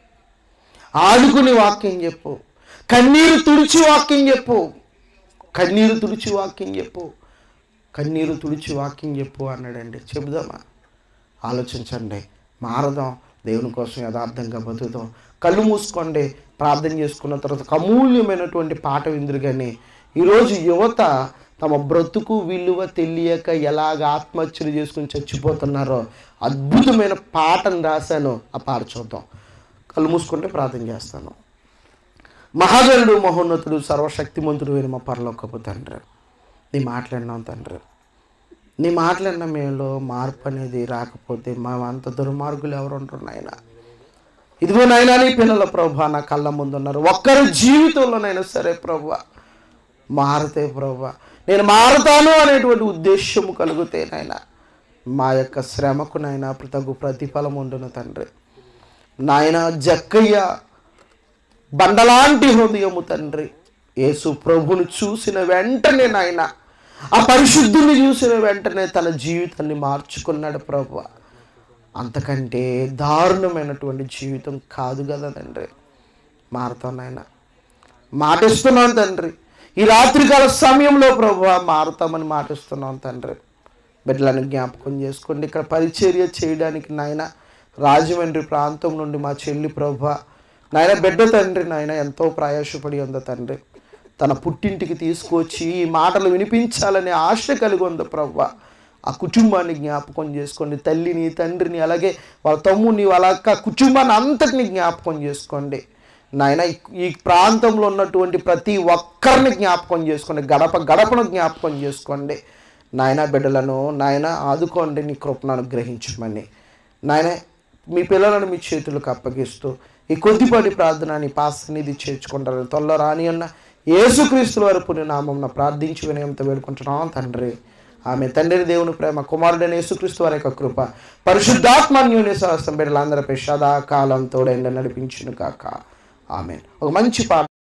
ఆడుకుని వాక్యం చెప్పు కన్నీరు తుడిచి వాక్యం చెప్పు కన్నీరు తుడిచి వాక్యం చెప్పు కన్నీరు తుడిచి వాక్యం చెప్పు అన్నాడండి చెబుదామా ఆలోచించండి మారదాం దేవుని కోసం యథార్థంగా బతుకుదాం కళ్ళు మూసుకోండి ప్రార్థన చేసుకున్న తర్వాత అమూల్యమైనటువంటి పాట విందురు కానీ ఈరోజు యువత తమ బ్రతుకు విలువ తెలియక ఎలాగ ఆత్మహత్యలు చేసుకుని చచ్చిపోతున్నారో అద్భుతమైన పాటను రాశాను ఆ పాట చూద్దాం కళ్ళు మూసుకుంటే ప్రార్థన చేస్తాను మహాగరుడు మహోన్నతుడు సర్వశక్తిమంతుడు అయిన మా పరలోకపు తండ్రి నీ మాట్లాడినాం తండ్రి నీ మాట్లాడిన మేలో మార్పు అనేది రాకపోతే మా అంత దుర్మార్గులు ఎవరు ఉంటారు నాయన ఇదిగో నాయనా నీ పిల్లల ప్రభా నా కళ్ళ ముందు ఉన్నారు ఒక్కరి జీవితంలోనైనా సరే ప్రభా మారితే ప్రభా నేను మారుతాను అనేటువంటి ఉద్దేశము కలిగితే నాయన మా యొక్క శ్రమకు నాయన తగు ప్రతిఫలం ఉండును తండ్రి నాయన జక్కయ్య బండలాంటి హృదయము తండ్రి యేసు ప్రభుని చూసిన వెంటనే నాయన ఆ పరిశుద్ధుని చూసిన వెంటనే తన జీవితాన్ని మార్చుకున్నాడు ప్రభు అంతకంటే దారుణమైనటువంటి జీవితం కాదు కదా తండ్రి మారుతాం నాయన మాటిస్తున్నాను తండ్రి ఈ రాత్రికాల సమయంలో ప్రభు మారుతామని మాటిస్తున్నాం తండ్రి బిడ్డలను జ్ఞాపకం చేసుకోండి ఇక్కడ పరిచర్య చేయడానికి నాయన రాజమండ్రి ప్రాంతం నుండి మా చెల్లి ప్రభు నాయన బిడ్డ తండ్రి నాయన ఎంతో ప్రయాసపడి ఉంది తండ్రి తన పుట్టింటికి తీసుకొచ్చి ఈ మాటలు వినిపించాలనే ఆశ కలిగి ఉంది ప్రభు ఆ కుటుంబాన్ని జ్ఞాపకం చేసుకోండి తల్లిని తండ్రిని అలాగే వాళ్ళ తమ్ముడిని వాళ్ళ అక్క కుటుంబాన్ని అంతటిని జ్ఞాపకం చేసుకోండి నాయన ఈ- ఈ ప్రాంతంలో ఉన్నటువంటి ప్రతి ఒక్కరిని జ్ఞాపకం చేసుకోండి గడప గడపను జ్ఞాపకం చేసుకోండి నాయన బిడ్డలను నాయన ఆదుకోండి నీ కృపను అనుగ్రహించమని నాయన మీ పిల్లలను మీ చేతులకు అప్పగిస్తూ ఈ కొద్దిపాటి ప్రార్థన నీ పాసనిధి చేర్చుకుంటారని త్వరలో రాని అన్న యేసుక్రీస్తుల వారి పుణ్యనామం ప్రార్థించి వినయంతో వేడుకుంటున్నాం తండ్రి ఆమె తండ్రి దేవుని ప్రేమ కుమారుడైన యేసుక్రీస్తు వారి యొక్క కృప పరిశుద్ధాత్మన్యుని సహస్రం బిడ్డలందరిపై సదాకాలం తోడైండ నడిపించును కాక ఆమె ఒక మంచి పాట